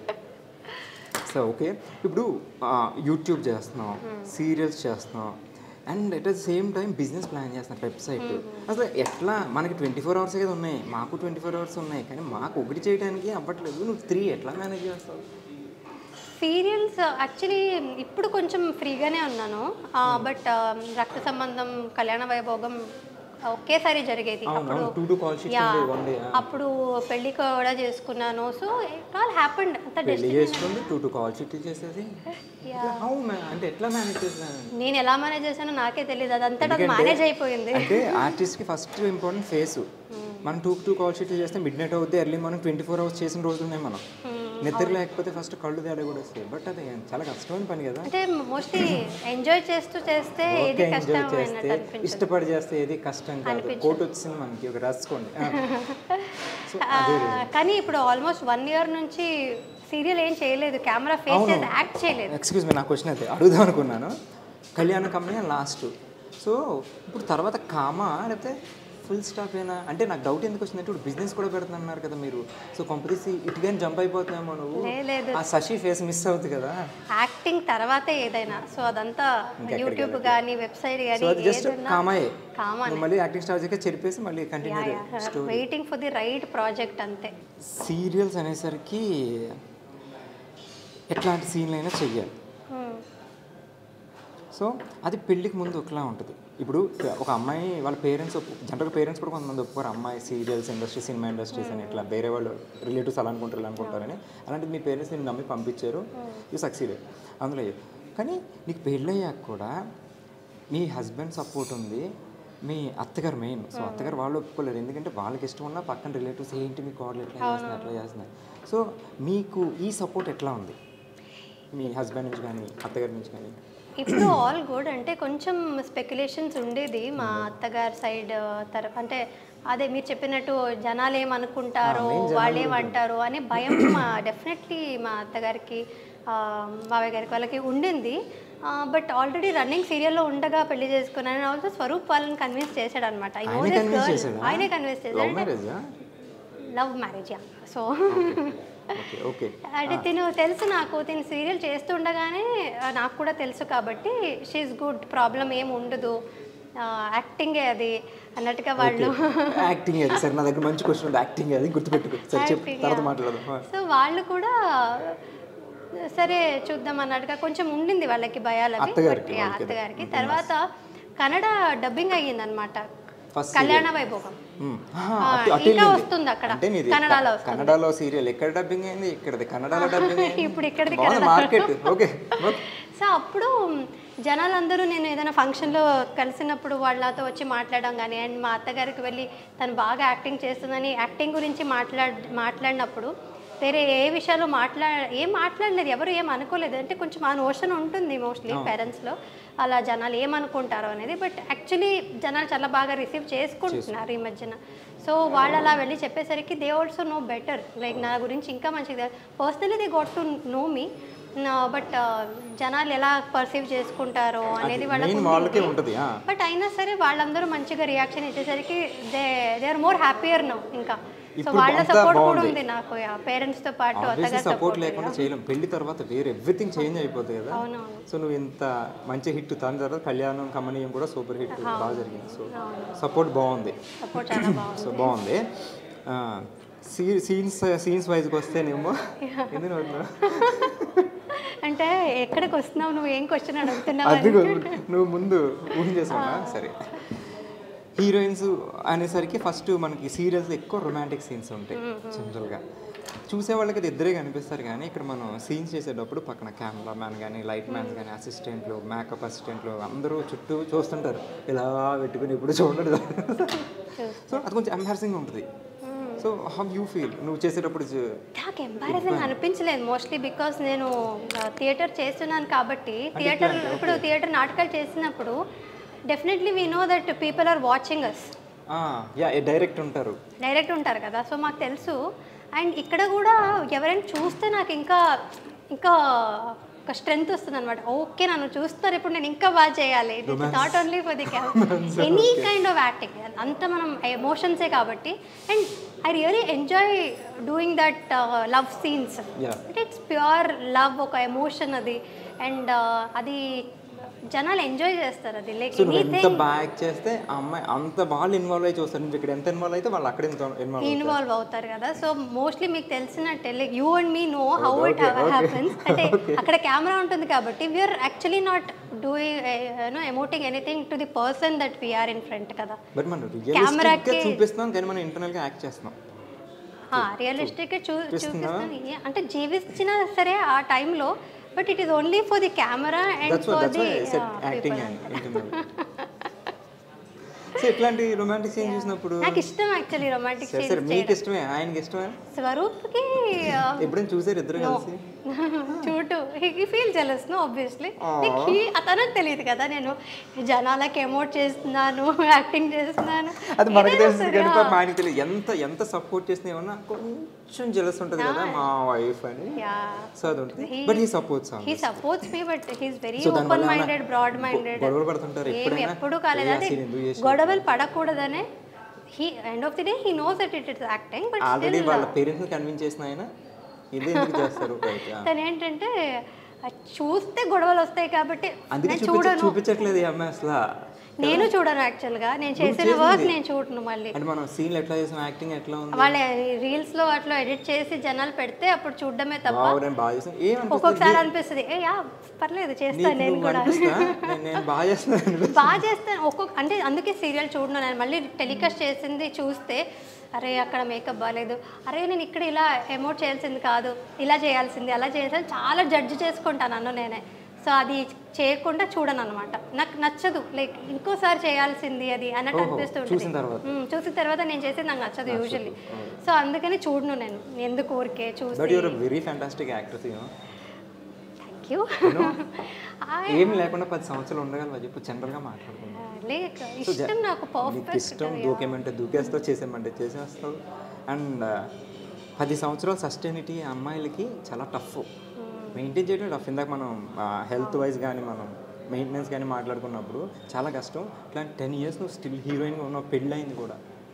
సో ఓకే ఇప్పుడు యూట్యూబ్ చేస్తున్నాం సీరియల్స్ చేస్తున్నాం and at the same time business plan చేస్తున్నాం వెబ్సైట్ అసలు ఎట్లా మనకి ట్వంటీ ఫోర్ అవర్స్ కదా ఉన్నాయి మాకు ట్వంటీ ఫోర్ అవర్స్ ఉన్నాయి కానీ మాకు ఒకటి చేయడానికి అవ్వట్లేదు నువ్వు త్రీ ఎట్లా మేనేజ్ చేస్తావు సీరియల్స్ యాక్చువల్లీ ఇప్పుడు కొంచెం ఫ్రీగానే ఉన్నాను బట్ రక్త సంబంధం కళ్యాణ వైభోగం ఒకేసారి జరిగేది అవును, అప్పుడు అవును, two to call sheets Yeah, ఉండే, one day, ah. అప్పుడు పెళ్లి కూడా చేసుకున్నాను సో ఇట్ ఆల్ హ్యాపెండ్ అంత పెళ్లి డెస్టినీ చేసుకుంది టూ టూ కాల్ షీట్ చేసేది హౌ అంటే ఎట్లా మేనేజ్ చేస్తాను నేను ఎలా మేనేజ్ చేశానో నాకే తెలియదు అదంతటా అది ఎందుకంటే- మేనేజ్ అయిపోయింది అంటే ఆర్టిస్ట్కి ఫస్ట్ ఇంపార్టెంట్ ఫేస్ మనం టూ టూ కాల్ షీట్లు చేస్తే మిడ్ నైట్ అవుద్ది early morning twenty four hours చేసిన రోజులు ఉన్నాయి మనం నిద్ర లేకపోతే ఫస్ట్ కళ్ళు తేడా కూడా వస్తాయి బట్ అది చాలా కష్టమైన పని కదా అంటే మోస్ట్లీ ఎంజాయ్ చేస్తూ చేస్తే ఏది ఓకే ఎంజాయ్ కష్టమైనట్టు చేస్తే అనిపించదు ఇష్టపడి చేస్తే ఏది కష్టం కాదు కోట్ వచ్చింది మనకి ఒక రాసుకోండి సో ఆ, కానీ ఇప్పుడు ఆల్మోస్ట్ వన్ ఇయర్ నుంచి సీరియల్ ఏం చేయలేదు కెమెరా ఫేస్ చేసి యాక్ట్ చేయలేదు ఎక్స్క్యూజ్ మీ నా క్వశ్చన్ అయితే అడుగుదాం అనుకున్నాను కళ్యాణ కంపెనీ లాస్ట్ సో ఇప్పుడు తర్వాత కామా లేకపోతే ఫుల్ స్టాప్ ఏనా అంటే నాకు డౌట్ ఎందుకు వచ్చిందంటే ఇప్పుడు బిజినెస్ కూడా పెడుతున్నారు కదా మీరు సో కంపెనీసి ఇటుగానే జంప్ అయిపోతున్నామో నువ్వు లే- లేదు ఆ శశి ఫేస్ మిస్ అవుతుంది కదా యాక్టింగ్ తర్వాతే ఏదైనా సో అదంతా యూట్యూబ్ కానీ వెబ్సైట్ సో కానీ అది జస్ట్ ఏదైనా కామాయే కామా నువ్వు మళ్ళీ యాక్టింగ్ స్టార్ దగ్గర చెరిపేసి మళ్ళీ continue story waiting for the right project అంతే సీరియల్స్ అనేసరికి ఎట్లాంటి సీన్లు అయినా చెయ్యాలి Hmm. సో అది పెళ్ళికి ముందు ఒకలా ఉంటుంది ఇప్పుడు ఒక అమ్మాయి వాళ్ళ పేరెంట్స్ జనరల్ పేరెంట్స్ కూడా కొంతమంది ఒప్పుకోరు అమ్మాయి సీరియల్స్ ఇండస్ట్రీ సినిమా ఇండస్ట్రీస్ అని ఇట్లా వేరే వాళ్ళు రిలేటివ్స్ అలా అనుకుంటారు ఇలా అనుకుంటారని అలాంటిది మీ పేరెంట్స్ నేను నమ్మి పంపించారు యూ సక్సీడ్ అందులో అయ్యారు. కానీ నీకు పెళ్ళయ్యాక కూడా మీ హస్బెండ్ సపోర్ట్ ఉంది మీ అత్తగారు మెయిన్ సో అత్తగారు వాళ్ళు ఒప్పుకోలేరు ఎందుకంటే వాళ్ళకి ఇష్టం ఉన్న పక్కన రిలేటివ్స్ ఏంటి మీ కోడలు ఎట్లా చేస్తున్నారు అట్లా చేస్తున్నారు సో మీకు ఈ సపోర్ట్ ఎట్లా ఉంది మీ హస్బెండ్ నుంచి కానీ అత్తగారి నుంచి కానీ ఇప్పుడు ఆల్ గుడ్ అంటే కొంచెం స్పెక్యులేషన్స్ ఉండేది మా అత్తగారి సైడ్ తర అంటే అదే మీరు చెప్పినట్టు జనాలు ఏమనుకుంటారో వాళ్ళు ఏమంటారో అనే భయం మా డెఫినెట్లీ మా అత్తగారికి ఆ, మావయ్య గారికి వాళ్ళకి ఉండింది బట్ ఆల్రెడీ రన్నింగ్ సీరియల్లో ఉండగా పెళ్లి చేసుకున్నాను ఆల్సో స్వరూప్ వాళ్ళని కన్విన్స్ చేశాడు అనమాట ఆయనే కన్విన్స్ చేశాడా ఆయనే కన్విన్స్ లవ్ చేశాడు మ్యారేజా love marriage yeah so okay okay అంటే తిను తెలుసు నాకు తిను సీరియల్ చేస్తుండగానే ఆ, నాకు కూడా తెలుసు కాబట్టి షీఈ్ గుడ్ ప్రాబ్లం ఏం ఉండదు యాక్టింగే అది అన్నట్టుగా వాళ్ళు యాక్టింగ్ అది సరే నా దగ్గర మంచి క్వశ్చన్ ఉంది యాక్టింగ్ అది గుర్తుపెట్టుకో సరే చెప్పు Acting, తర్వాత yeah. మాట్లాడదాం సో వాళ్ళు కూడా సరే చూద్దాం అన్నట్టుగా కొంచెం ఉండింది వాళ్ళకి భయాలు అవి. అత్తగారికి, Yeah, వాళ్ళకి. అత్తగారికి తర్వాత కన్నడ డబ్బింగ్ అయ్యింది అనమాట First కళ్యాణ వైభోగం మ్మ్. ఆ, ఆహా, అటు- అటు ఇంకా వెళ్ళింది. వస్తుంది అక్కడ. అంటే నీది కన్నడలో క- వస్తుంది. కన్నడలో సీరియల్ ఎక్కడ డబ్బింగ్ అయింది ఇక్కడది కన్నడలో డబ్బింగ్ అయింది ఇప్పుడు ఇక్కడిది మార్కెట్ ఓకే సో అప్పుడు జనాలందరూ నేను ఏదైనా ఫంక్షన్లో కలిసినప్పుడు వాళ్ళతో వచ్చి మాట్లాడడం కానీ అండ్ మా అత్తగారికి వెళ్ళి తను బాగా యాక్టింగ్ చేస్తుందని యాక్టింగ్ గురించి మాట్లాడ మాట్లాడినప్పుడు వేరే ఏ విషయాలు మాట్లా ఏం మాట్లాడలేదు ఎవరు ఏం అనుకోలేదు అంటే కొంచెం ఆ నోషన్ ఉంటుంది మోస్ట్లీ పేరెంట్స్లో అలా జనాలు ఏమనుకుంటారో అనేది బట్ యాక్చువల్లీ జనాలు చాలా బాగా రిసీవ్ చేసుకుంటున్నారు ఈ మధ్యన సో వాళ్ళు అలా వెళ్ళి చెప్పేసరికి they also know better like నా గురించి ఇంకా మంచిగా personally they got to know me but జనాలు ఎలా పర్సీవ్ చేసుకుంటారో అనేది వాళ్ళకి మెయిన్ వాళ్ళకే ఉంటుంది ఆ. బట్ అయినా సరే వాళ్ళందరూ మంచిగా రియాక్షన్ ఇచ్చేసరికి they they are more happier now ఇంకా సో ఇప్పుడు వాళ్ళ అంతా సపోర్ట్ కూడా బాగుంది. ఉంది నాకు పేరెంట్స్ తో పాటు ఆబ్వియస్లీ అత్తగారి సపోర్ట్ సపోర్ట్ లేకుండా చేయలేం పెళ్లి తర్వాత వేరే ఎవ్రీథింగ్ చేంజ్ అయిపోతుంది కదా అవునవును సో నువ్వు ఇంత మంచి హిట్ దాని తర్వాత కళ్యాణం కమనీయం కూడా సూపర్ హిట్ బాగా జరిగింది సో సపోర్ట్ బాగుంది సపోర్ట్ చాలా బాగుంది సో బాగుంది సీన్స్ సీన్స్ వైజ్కి వస్తేనేమో ఎందుకు నవ్వుతున్నావు? అంటే ఎక్కడికి వస్తున్నావు నువ్వు ఏం క్వశ్చన్ అడుగుతున్నావు అది నువ్వు ముందు ఊహించేసావా సరే హీరోయిన్స్ అనేసరికి ఫస్ట్ మనకి సీరియల్స్ ఎక్కువ రొమాంటిక్ సీన్స్ ఉంటాయి జనరల్గా చూసే వాళ్ళకి అది ఇద్దరే కనిపిస్తారు కానీ ఇక్కడ మనం సీన్స్ చేసేటప్పుడు పక్కన కెమెరా మ్యాన్ కానీ లైట్ మ్యాన్స్ కానీ అసిస్టెంట్లు మేకప్ అసిస్టెంట్లు అందరూ చుట్టూ చూస్తుంటారు ఇలా పెట్టుకుని ఇప్పుడు చూడడు సో అది కొంచెం ఎంబారసింగ్ ఉంటుంది సో హౌ యూ ఫీల్ నువ్వు చేసేటప్పుడు చూ- నాకు ఎంబారసింగ్ అనిపించలేదు మోస్ట్లీ బికాస్ నేను థియేటర్ చేస్తున్నాను కాబట్టి థియేటర్ ఇప్పుడు థియేటర్ నాటకాలు చేసినప్పుడు definitely we know that people are watching us yeah direct ఉంటారు డైరెక్ట్ ఉంటారు కదా సో మాకు తెలుసు అండ్ ఇక్కడ కూడా ఎవరైనా చూస్తే నాకు ఇంకా ఇంకా ఒక స్ట్రెంగ్త్ వస్తుంది అనమాట ఓకే నన్ను చూస్తారు ఇప్పుడు నేను ఇంకా బాగా చేయాలి not only for the any kind of acting అంత మనం ఎమోషన్సే కాబట్టి and I really enjoy doing that love scenes Yeah. అంటే ఇట్స్ ప్యూర్ లవ్ ఒక ఎమోషన్ అది అండ్ అది జనాలు ఎంజాయ్ చేస్తారు అది లైక్ సో నువ్వు ఎంత ఎనీథింగ్ బాగా యాక్ట్ చేస్తే ఆ అమ్మాయి అంత వాళ్ళు ఇన్వాల్వ్ అయ్యి చూస్తారు నువ్వు ఇక్కడ ఎంత ఇన్వాల్వ్ అయితే వాళ్ళు అక్కడ ఎంత ఇన్వాల్వ్ ఇన్వాల్వ్ అవుతారు కదా సో మోస్ట్లీ మీకు తెలిసినట్టే like you and me know how it Okay, okay. Happens అంటే అక్కడ కెమెరా ఉంటుంది కాబట్టి we are actually not doing no emoting anything to the person that we are in front కదా బట్ మనం Camera రియలిస్టిక్ గా కి- చూపిస్తున్నాం కానీ మనం ఇంటర్నల్ గా యాక్ట్ చేస్తున్నాం రియలిస్టిక్ చూ చూపిస్తుందా? చూపిస్తాను ఏ- అంటే జీవించినా సరే ఆ టైంలో but it is only for the camera and that's why for that's the why set acting and internal so ఇట్లాంటి రొమాంటిక్ సీన్ చూసినప్పుడు నాకు ఇష్టం యాక్చువల్లీ రొమాంటిక్ సరే సరే మీకు ఇష్టమే ఆయనకి ఇష్టమే స్వరూప్కి ఎప్పుడైనా చూసారు ఇద్దరు కలిసి చూటు he feel jealous no obviously అతనికి తెలియదు కదా నేను జనాలకి ఎమోట్ చేస్తున్నాను యాక్టింగ్ చేస్తున్నాను అది మనకు ఏదైనా తెలుసు సరే, కానీ ఆ. పాపం ఆయనకి తెలియదు ఎంత ఎంత సపోర్ట్ చేసినా ఏమన్నా కొంచెం జెలస్ ఉంటుంది కదా మా వైఫ్ అని Yeah. సో అది ఉంటుంది బట్ ఈ supports he supports me but he's very So, దానివల్ల ఓపెన్ ఏమైనా మైండెడ్ బ్రాడ్ మైండెడ్ గొడవలు పడుతుంటారు ఏమి ఎప్పుడైనా? ఎప్పుడు ఏ కాలేదు ఆ అదే scene ఎందుకు చేసావు? గొడవలు పడకూడదనే he end of the day he knows that it is acting but already వాళ్ళ పేరెంట్స్ ని కన్విన్స్ చేసిన ఆయన ఇది ఎందుకు చేస్తారు బయట? తను ఏంటంటే అది చూస్తే గొడవలు వస్తాయి కాబట్టి అందుకే నేను చూపించ చూడను చూపించట్లేదు ఈ అమ్మాయి అసలు నేను చూడను యాక్చువల్గా నేను చేసిన చేసింది. వర్క్ నేను చూడను మళ్ళీ అంటే మనం సీన్లు ఎట్లా చేసాం యాక్టింగ్ ఎట్లా ఉంది వాళ్ళ రీల్స్ లో అట్లా ఎడిట్ చేసి జనాలు పెడితే అప్పుడు చూడడమే తప్ప వావ్, నేను బాగా చేసాను ఏమనిపిస్తుంది ఒక్కొక్కసారి అనిపిస్తుంది ఏ యా పర్లేదు చేస్తాను నీకు నేను నువ్వు కూడా అనిపిస్తా నేను- నేను బాగా చేస్తున్నాను అనిపిస్తుంది. బాగా చేస్తాను ఒక్కొక్క అంటే అందుకే సీరియల్ చూడను నేను మళ్ళీ టెలికాస్ట్ చేసింది చూస్తే అరే అక్కడ మేకప్ బాగాలేదు అరే నేను ఇక్కడ ఇలా ఎమోట్ చేయాల్సింది కాదు ఇలా చేయాల్సింది అలా చేయాల్సింది చాలా జడ్జి చేసుకుంటాను నన్ను నేనే సో అది చేయకుండా చూడను అనమాట నాకు నచ్చదు లైక్ ఇంకోసారి చేయాల్సింది అది అన్నట్టు ఓహో, అనిపిస్తుంటుంది చూసిన తర్వాత. మ్మ్, చూసిన తర్వాత నేను చేసేది నాకు నచ్చదు యూజువల్లీ సో అందుకని చూడను నేను ఎందుకు ఊరికే చూసి but your very fantastic actors thank you ఏం లేకుండా పది సంవత్సరాలు ఉండగలవా చెప్పు జనరల్ గా మాట్లాడుకుందాం లేక ఇష్టం నాకు నీకు పర్ఫెక్ట్ ఇష్టం దూకేమంటే దూకేస్తావు చేసేమంటే చేసేస్తావు అండ్ పది సంవత్సరాల సస్టైనిటీ అమ్మాయిలకి చాలా టఫ్ మెయింటైన్ చేయడం టఫ్ ఇందాక మనం హెల్త్ వైజ్ కానీ మనం మెయింటెనెన్స్ కానీ మాట్లాడుకున్నప్పుడు చాలా కష్టం ఇట్లాంటి టెన్ ఇయర్స్ నువ్వు స్టిల్ హీరోయిన్గా ఉన్నావు పెళ్ళయింది కూడా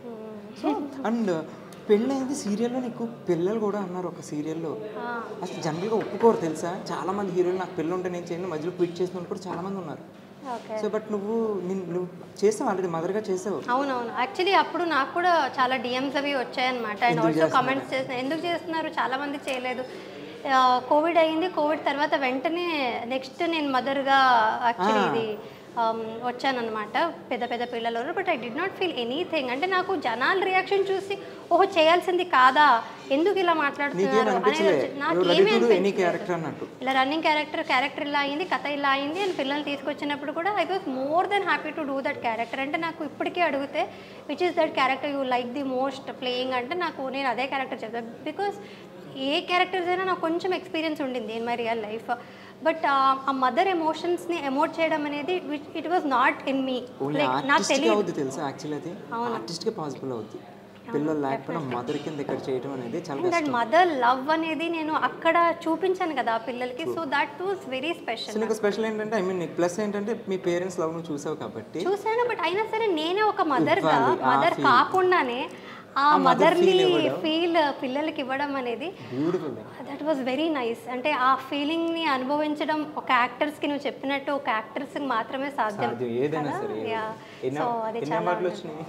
సో అండ్ పెళ్ళయింది సీరియల్లో నీకు పిల్లలు కూడా అన్నారు ఒక సీరియల్లో అసలు జనరల్గా ఒప్పుకోరు తెలుసా చాలా మంది హీరోయిన్ నాకు పిల్లలు ఉంటే నేను చేయను మధ్యలో క్విట్ చేసిన వాళ్ళు కూడా చాలా మంది ఉన్నారు ఓకే సో బట్ నువ్వు నిన్- నువ్వు చేసావు ఆల్రెడీ మదర్గా చేసావు అవునవును యాక్చువల్లీ అప్పుడు నాకు కూడా చాలా డిఎమ్స్ అవి వచ్చాయన్నమాట అండ్ ఆల్సో కమెంట్స్ చేసిన ఎందుకు చేస్తున్నారు చాలా మంది చేయలేదు కోవిడ్ అయింది కోవిడ్ తర్వాత వెంటనే నెక్స్ట్ నేను మదర్గా యాక్చువల్లీ ఇది వచ్చానమాట పెద్ద పెద్ద పిల్లలు but I did not feel anything అంటే నాకు జనాల రియాక్షన్ చూసి ఓహో చేయాల్సింది కాదా ఎందుకు ఇలా నీకేం మాట్లాడుతున్నారు అనేది అనిపించలే వచ్చి- నాకు రెడీ ఏమీ టు ఎనీ అనిపించలేదు క్యారెక్టర్ అన్నట్టు ఇలా రన్నింగ్ క్యారెక్టర్ క్యారెక్టర్ ఇలా అయింది కథ ఇలా అయింది అండ్ పిల్లల్ని తీసుకొచ్చినప్పుడు కూడా I was more then happy to do that character అంటే నాకు ఇప్పటికీ అడిగితే which is that character you like the most playing అంటే నాకు నేను అదే క్యారెక్టర్ చెప్తాను బికాస్ ఏ క్యారెక్టర్స్ అయినా నాకు కొంచెం ఎక్స్పీరియన్స్ ఉండింది in my real life but ఆ మదర్ ఎమోషన్స్ని ఎమోట్ చేయడం అనేది it was not in me only like నాకు ఆర్టిస్ట్గా తెలియదు అవుద్ది తెలుసా యాక్చువల్లీ అది ఆర్టిస్ట్గా పాసిబుల్ అవుద్ది పిల్లలు లేకపోయినా మదర్ కింద ఇక్కడ చేయడం అనేది చాలా అండ్ దట్ కష్టం మదర్ లవ్ అనేది నేను అక్కడ చూపించాను కదా ఆ పిల్లలకి so that was very so special నీకు స్పెషల్ ఏంటంటే ఐ మీన్ నీకు ప్లస్ ఏంటంటే మీ పేరెంట్స్ లవ్ నువ్వు చూసావు కాబట్టి చూసాను బట్ అయినా సరే నేనే ఒక మదర్గా ఇవ్వాలి, ఆ మదర్ feel. కాకుండానే ఆ ఆ mother మదర్ని feel ఇవ్వడం. ఫీల్ పిల్లలకి ఇవ్వడం అనేది beautiful that was very nice అంటే ఆ ఫీలింగ్ని అనుభవించడం ఒక యాక్టర్స్కి నువ్వు చెప్పినట్టు ఒక యాక్టర్స్కి మాత్రమే సాధ్యం సాధ్యం ఏదైనా కదా? సరే Yeah. ఎన్ని So, అది ఎన్ని చాలా అవార్డులు ఉంటుంది. వచ్చినాయి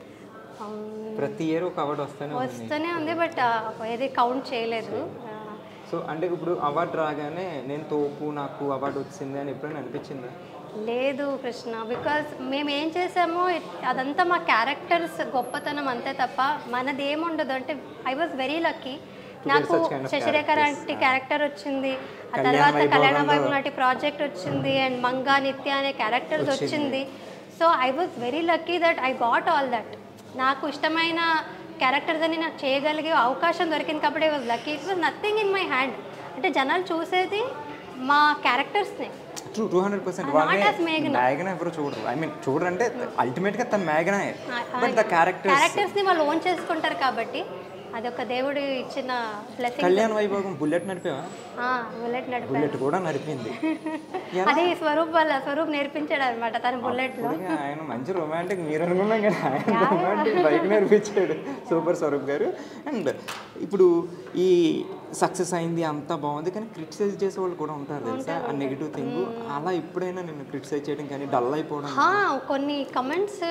Um, ప్రతి ఇయర్ ఒక అవార్డు వస్తూనే ఉంది వస్తూనే ఉంది బట్ ఏది కౌంట్ చేయలేదు Ah. సో అంటే ఇప్పుడు అవార్డు రాగానే నేను తోపు నాకు అవార్డు వచ్చింది అని ఎప్పుడైనా అనిపించిందా లేదు కృష్ణ బికాజ్ మేము ఏం చేసామో it- అదంతా మా క్యారెక్టర్స్ గొప్పతనం అంతే తప్ప మనది ఏముండదు అంటే ఐ వాజ్ వెరీ లక్కీ నాకు such kind of Sasirekha characters. లాంటి క్యారెక్టర్ వచ్చింది ఆ కళ్యాణ తర్వాత కళ్యాణ వైభోగంలో- వైభవం లాంటి ప్రాజెక్ట్ వచ్చింది అండ్ మంగా నిత్య అనే క్యారెక్టర్స్ వచ్చింది so I was very lucky that I got all that నాకు ఇష్టమైన క్యారెక్టర్స్ అని నాకు చేయగలిగే అవకాశం దొరికింది కాబట్టి I was lucky it was nothing in my hand అంటే జనాలు చూసేది మా క్యారెక్టర్స్ని true to hundred percent Not వాళ్ళని as Meghna. మేఘన ఎవరు చూడరు ఐ మీన్ చూడరు అంటే అల్టిమేట్ గా తన మేఘనే బట్ ద క్యారెక్టర్స్ క్యారెక్టర్స్ ని వాళ్ళు ఓన్ చేసుకుంటారు కాబట్టి అదొక దేవుడు ఇచ్చిన బ్లెస్సింగ్ కళ్యాణ్ వైభోగం బుల్లెట్ నడిపావా బుల్లెట్ నడిపారు బుల్లెట్ కూడా నడిపింది అదే ఈ స్వరూప్ వాళ్ళ స్వరూప్ నేర్పించాడు అనమాట తన బుల్లెట్ లో ఇప్పటికే ఆయన మంచి రొమాంటిక్ మీరు అనుకున్నాం కదా ఆయన రొమాంటిక్ బైక్ నేర్పించాడు సూపర్ స్వరూప్ గారు అండ్ ఇప్పుడు ఈ సక్సెస్ అయింది అంతా బాగుంది కానీ క్రిటిసైజ్ చేసే వాళ్ళు కూడా ఉంటారు తెలుసా ఆ నెగిటివ్ థింగ్ అలా ఎప్పుడైనా నిన్ను క్రిటిసైజ్ చేయడం కానీ డల్ అయిపోవడం హా, కొన్ని కమెంట్స్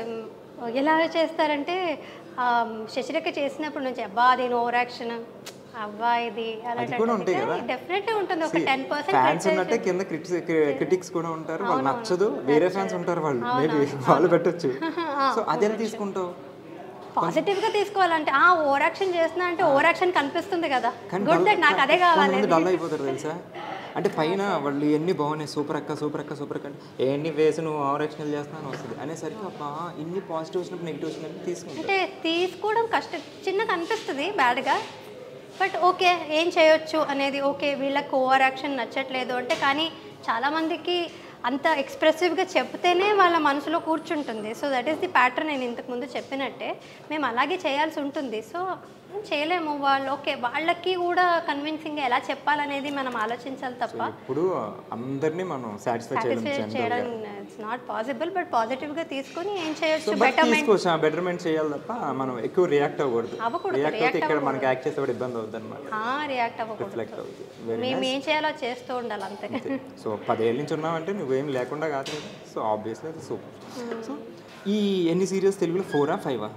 ఎలా చేస్తారంటే ఆ, శశిరేఖ చేసినప్పుడు నుంచి అబ్బా అది ఓవర్ యాక్షన్ అబ్బా ఇది అది కూడా ఉంటాయి కదా. డెఫినెట్లీ ఉంటుంది ఒక టెన్ ఫ్యాన్స్ పర్సెంట్ ఉన్నట్టే కింద క్రిటిక్స్ క్రిటిక్స్ కూడా ఉంటారు వాళ్ళు నచ్చదు వేరే ఫ్యాన్స్ ఉంటారు వాళ్ళు మేబీ వాళ్ళు పెట్టొచ్చు సో అదెలా తీసుకుంటావు పాజిటివ్ గా తీసుకోవాలంటే ఆ ఓవర్ యాక్షన్ చేస్తున్నా అంటే ఓవర్ యాక్షన్ కనిపిస్తుంది కదా కానీ గుడ్ దట్ నాకు అదే కావాలి డల్ అయిపోతారు తెలుసా అంటే పైన వాళ్ళు ఎన్ని బాగున్నాయి సూపర్ అక్క సూపర్ అక్క సూపర్ అక్క అంటే ఎన్ని వేసి నువ్వు ఓవర్ యాక్షన్ చేస్తాను వస్తుంది అనేసరికి అబ్బా ఇన్ని పాజిటివ్ వచ్చినప్పుడు నెగిటివ్ వచ్చినప్పుడు తీసుకుంటారు అంటే తీసుకోవడం కష్టం చిన్నగా అనిపిస్తుంది బ్యాడ్గా బట్ ఓకే ఏం చేయొచ్చు అనేది ఓకే వీళ్ళకి ఓవర్ యాక్షన్ నచ్చట్లేదు అంటే కానీ చాలామందికి అంత ఎక్స్ప్రెసివ్గా చెప్తేనే వాళ్ళ మనసులో కూర్చుంటుంది so that is the pattern నేను ఇంతకు ముందు చెప్పినట్టే మేము అలాగే చేయాల్సి ఉంటుంది సో చేయలేము వాళ్ళు ఓకే వాళ్ళకి కూడా కన్విన్సింగ్గా ఎలా చెప్పాలనేది మనం ఆలోచించాలి తప్ప ఇప్పుడు అందరినీ మనం సాటిస్ఫై చేయలేం సాటిస్ఫై చేయడం ఇట్స్ నాట్ పాసిబుల్ బట్ పాజిటివ్గా తీసుకొని ఏం సో చేయొచ్చు బట్ బెటర్మెంట్ తీసుకోవచ్చు బెటర్మెంట్ చేయాలి తప్ప మనం ఎక్కువ రియాక్ట్ అవ్వకూడదు అవ్వకూడదు, రియాక్ట్ react అయితే ఇక్కడ మనకి యాక్ట్ చేసేవాడు ఇబ్బంది అవుతుంది అనమాట రియాక్ట్ అవ్వకూడదు రిఫ్లెక్ట్ అవుతుంది వెరీ మేము ఏం చేయాలో చేస్తూ ఉండాలి అంతే సో పదేళ్ళ నుంచి ఉన్నావంటే నువ్వేం లేకుండా కాదు కదా సో ఆబ్వియస్లీ అది సూపర్ సో ఈ ఎన్ని సీరియల్స్ తెలుగులో ఫోరా ఫైవా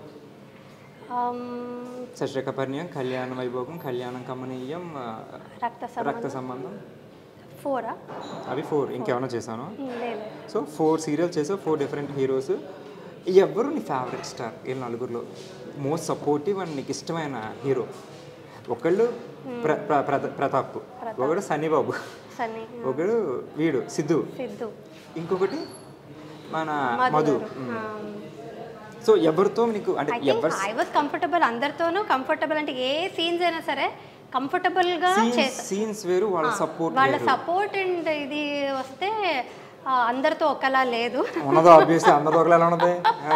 Um, శశిరేఖ పరిణయం కళ్యాణ వైభోగం కళ్యాణం కమనీయం ఆ, రక్త రక్త సంబంధం ఫోరా అవి ఫోర్ ఇంకేమైనా చేశాను లేదు సో ఫోర్ సీరియల్స్ చేసావు ఫోర్ డిఫరెంట్ హీరోస్ ఎవరు నీ ఫేవరెట్ స్టార్ వీళ్ళ నలుగురిలో మోస్ట్ సపోర్టివ్ అండ్ నీకు ఇష్టమైన హీరో ఒకళ్ళు ప్ర ప్ర- ప్రత- ప్రతాప్ ఒకడు సన్నీబాబు సన్నీ ఒకడు వీడు సిద్ధు సిద్ధు ఇంకొకటి మన మధు మధు సో ఎవరితో నీకు అంటే ఐ థింక్ ఎవరు ఐ వాజ్ కంఫర్టబుల్ అందరితోనూ కంఫర్టబుల్ అంటే ఏ సీన్స్ అయినా సరే కంఫర్టబుల్గా చేసా సీన్స్ వేరు వాళ్ళ సపోర్ట్ వాళ్ళ సపోర్ట్ అండ్ ఇది వస్తే ఆ, అందరితో ఒకలా లేదు ఉన్నదో ఆబ్వియస్లీ అందరూ ఒకలా ఎలా ఉన్నది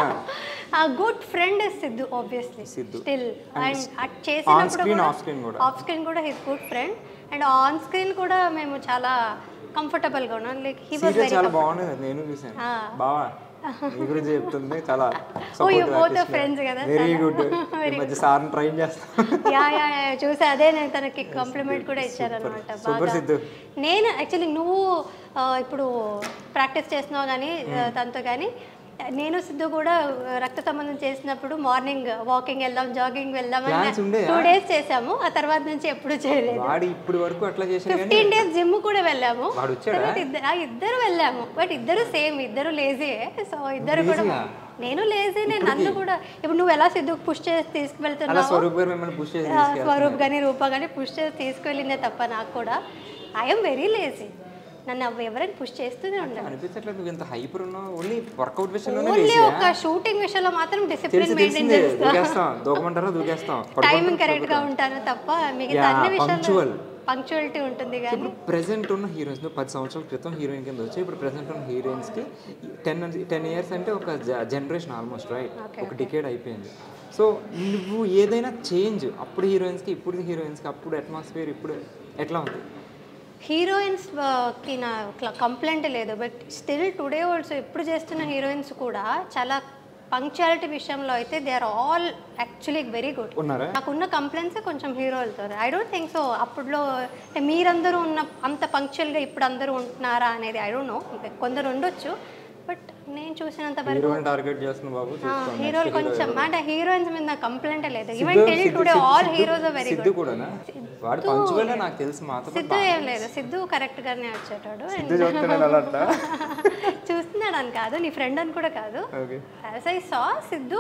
ఆ good friend is Siddhu obviously Siddhu. Still and at on చేసినప్పుడు స్క్రీన్ కూడా ఆఫ్ స్క్రీన్ కూడా ఆఫ్ స్క్రీన్ కూడా his good friend and on screen కూడా మేము చాలా కంఫర్టబుల్గా ఉన్నాం like he was serial very చాలా బాగుండేది నేను చూసాను బావా నీ గురించి చెప్తుంది చాలా Oh, you both are friends కదా, వెరీ చాలా. గుడ్ ఈ మధ్య సార్ని ట్రైన్ చేస్తాను యా యా యా చూసా అదే నేను తనకి కాంప్లిమెంట్ కూడా ఇచ్చారనమాట సూపర్ బాగా సిద్ధు నేను యాక్చువల్లీ నువ్వు ఆ, ఇప్పుడు ప్రాక్టీస్ చేస్తున్నావు కానీ ఆ, తనతో కానీ నేను సిద్ధు కూడా ఆ, రక్త సంబంధం చేసినప్పుడు మార్నింగ్ వాకింగ్ వెళ్దాం జాగింగ్ వెళ్దాం అని Plans ఉండేయా? టూ డేస్ చేసాము ఆ తర్వాత నుంచి ఎప్పుడు చేయలేదు వాడు ఇప్పటి వరకు అట్లా చేసిన కానీ ఫిఫ్టీన్ డేస్ జిమ్ కూడా వెళ్ళాము వాడు వచ్చాడా? తర్వాత ఇద్దరు ఆ, ఇద్దరు వెళ్ళాము బట్ ఇద్దరు సేమ్ ఇద్దరు లేజీయే సో ఇద్దరు కూడా లేజీయా? నేను లేజీనే నన్ను కూడా ఇప్పుడు నువ్వు ఎలా సిద్ధుకు పుష్ చేసి అలా తీసుకువెళ్తున్నావు స్వరూప్ గారు మిమ్మల్ని పుష్ చేసి ఆ, స్వరూప్ కానీ రూప కానీ పుష్ చేసి తీసుకెళ్ళిందే తప్ప నాకు కూడా ఐఎమ్ వెరీ లేజీ నన్ను అవి ఎవరైనా పుష్ చేస్తూనే ఉండాలి అనిపించట్లేదు నువ్వు ఇంత హైపర్ ఉన్నావు ఓన్లీ వర్కౌట్ విషయంలోనే ఓన్లీ లేచియా? ఒక షూటింగ్ విషయంలో మాత్రం తెలిసి డిసిప్లిన్ మెయింటైన్ తెలిసిందే చేస్తా దూకేస్తాం దూకమంటారా దూకేస్తాం టైమింగ్ కరెక్ట్ గా ఉంటాను తప్ప మిగతా Yeah, అన్ని విషయాల్లో punctual. పంక్చువాలిటీ ఉంటుంది కానీ ఇప్పుడు ప్రెసెంట్ ఉన్న హీరోయిన్స్ పది సంవత్సరాల క్రితం హీరోయిన్ కింద వచ్చి ఇప్పుడు ప్రెసెంట్ ఉన్న హీరోయిన్స్కి టెన్ టెన్ ఇయర్స్ అంటే ఒక జనరేషన్ ఆల్మోస్ట్ రైట్ ఒక డికేడ్ అయిపోయింది సో నువ్వు ఏదైనా చేంజ్ అప్పుడు హీరోయిన్స్కి ఇప్పుడు హీరోయిన్స్కి అప్పుడు అట్మాస్ఫియర్ ఇప్పుడు ఎట్లా ఉంది హీరోయిన్స్ కి నా కంప్లైంట్ లేదు బట్ స్టిల్ టుడే ఆల్సో ఎప్పుడు చేస్తున్న హీరోయిన్స్ కూడా చాలా పంక్చువాలిటీ విషయంలో అయితే they are all actually very good ఉన్నారా నాకున్న కంప్లైంట్స్ కొంచెం హీరోలతో ఐ డోంట్ థింక్ సో అప్పుడులో అంటే మీరందరూ ఉన్న అంత పంక్చువల్గా ఇప్పుడు అందరూ ఉంటున్నారా అనేది ఐ డోంట్ నో కొందరు ఉండొచ్చు బట్ నేను చూసినంత వరకు హీరోయిన్ టార్గెట్ చేస్తున్న బాబు చూస్తాను హీరోలు కొంచెం అంటే హీరోయిన్స్ మీద నాకు కంప్లైంట్ లేదు even Siddhu- tell Siddhu- today Siddhu- all Siddhu- heroes are very Siddhu good కూడానా వాడు పంచువల్ నాకు తెలుసు మాతో పాటు సిద్ధు ఏం లేదు సిద్ధు కరెక్ట్ గానే వచ్చేటాడు And సిద్ధు చూస్తున్నాడు అలా అంట చూస్తున్నాడు అని కాదు నీ ఫ్రెండ్ అని కూడా కాదు okay as I saw Siddhu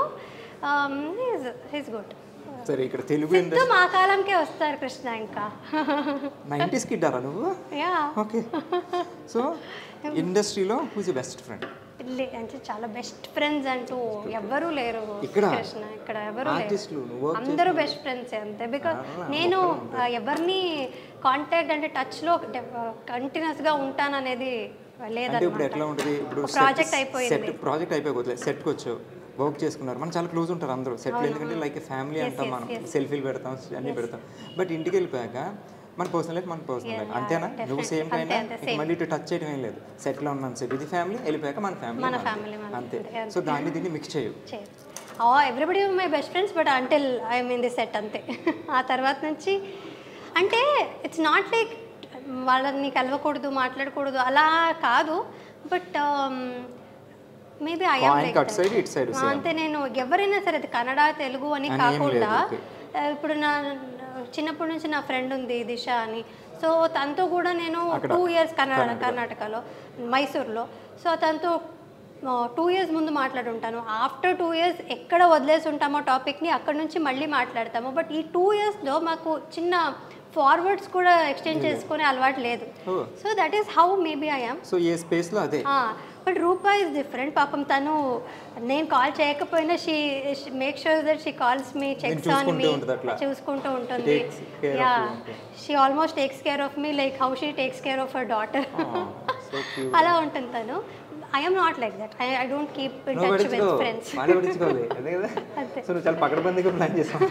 his good సరే ఇక్కడ తెలుగు సిద్ధు మా కాలంకే వస్తారు కృష్ణ ఇంకా నైంటీస్ కిడ్డారా నువ్వు యా ఓకే సో ఇండస్ట్రీలో హూజ్ బెస్ట్ ఫ్రెండ్ లే- అంటే చాలా బెస్ట్ ఫ్రెండ్స్ అంటూ ఎవ్వరూ లేరు ఇక్కడ? కృష్ణ ఇక్కడ ఎవరు ఆర్టిస్టులు నువ్వు work అందరూ బెస్ట్ ఫ్రెండ్స్ అంతే బికాస్ నేను ఆ, ఎవరిని కాంటాక్ట్ అంటే టచ్లో కంటిన్యూస్గా ఉంటాననేది అంటే ఇప్పుడు ఎట్లా లేదన్నమాట ఉంటుంది ఇప్పుడు ప్రాజెక్ట్ అయిపోయింది సెట్ ప్రాజెక్ట్ అయిపోయి సెట్కి వచ్చావు వర్క్ చేసుకున్నారు మనం చాలా క్లోజ్ ఉంటారు అందరూ సెట్లు ఎందుకంటే లైక్ ఫ్యామిలీ అంటాం మనం సెల్ఫీలు పెడతాం అన్నీ పెడతాం బట్ ఇంటికి వెళ్ళిపోయాక మన పర్సనల్ లైఫ్ మన పర్సనల్ లైఫ్ అంతేనా నువ్వు సేమ్ అంతే, అయినా అంతే, ఇక మళ్ళీ ఇటు టచ్ చేయడం ఏం లేదు సెట్లో ఉన్నాను సెట్ ఇది ఫ్యామిలీ వెళ్ళిపోయాక మన మన ఫ్యామిలీ family, మన అంతే అంతే, సో దాన్ని దీన్ని మిక్స్ చేయవు everybody my best friends but until I mean the set అంతే ఆ తర్వాత నుంచి అంటే ఇట్స్ నాట్ లైక్ వాళ్ళని కలవకూడదు మాట్లాడకూడదు అలా కాదు బట్ మేబీ ఐ Coin కి అటు side, ఇటు side same. అంతే నేను ఎవరైనా సరే అది కన్నడ తెలుగు అని అని ఏం కాకుండా లేదు, okay. ఆ, ఇప్పుడు నా చిన్నప్పటి నుంచి నా ఫ్రెండ్ ఉంది దిశ అని సో తనతో కూడా నేను టూ ఇయర్స్ కర్ణాటక కర్ణాటకలో మైసూర్లో సో తనతో టూ ఇయర్స్ ముందు మాట్లాడుంటాను ఆఫ్టర్ టూ ఇయర్స్ ఎక్కడ వదిలేసి ఉంటామో టాపిక్ని అక్కడ నుంచి మళ్ళీ మాట్లాడతాము బట్ ఈ టూ ఇయర్స్లో మాకు చిన్న ఫార్వర్డ్స్ కూడా ఎక్స్చేంజ్ చేసుకునే అలవాటు లేదు Oh. So that is how maybe I'm so a స్పేస్లో అదే బట్ రూపా ఇస్ డిఫరెంట్ పాపం తను నేను కాల్ చేయకపోయినా she make sure that she calls me checks on చూసుకుంటూ మీ ఉంటుంది అట్లా. చూసుకుంటూ ఉంటుంది Takes care of యా you, okay. She almost takes care of me like how she takes care of her daughter so cute అలా ఉంటుంది తను I'm not like that I I don't keep in నువ్వు టచ్ విత్ పట్టించుకో friends వాడే పట్టించుకోవాలి అదే కదా అంతే. సో నువ్వు చాలా పకడబందిగా ప్లాన్ చేసావు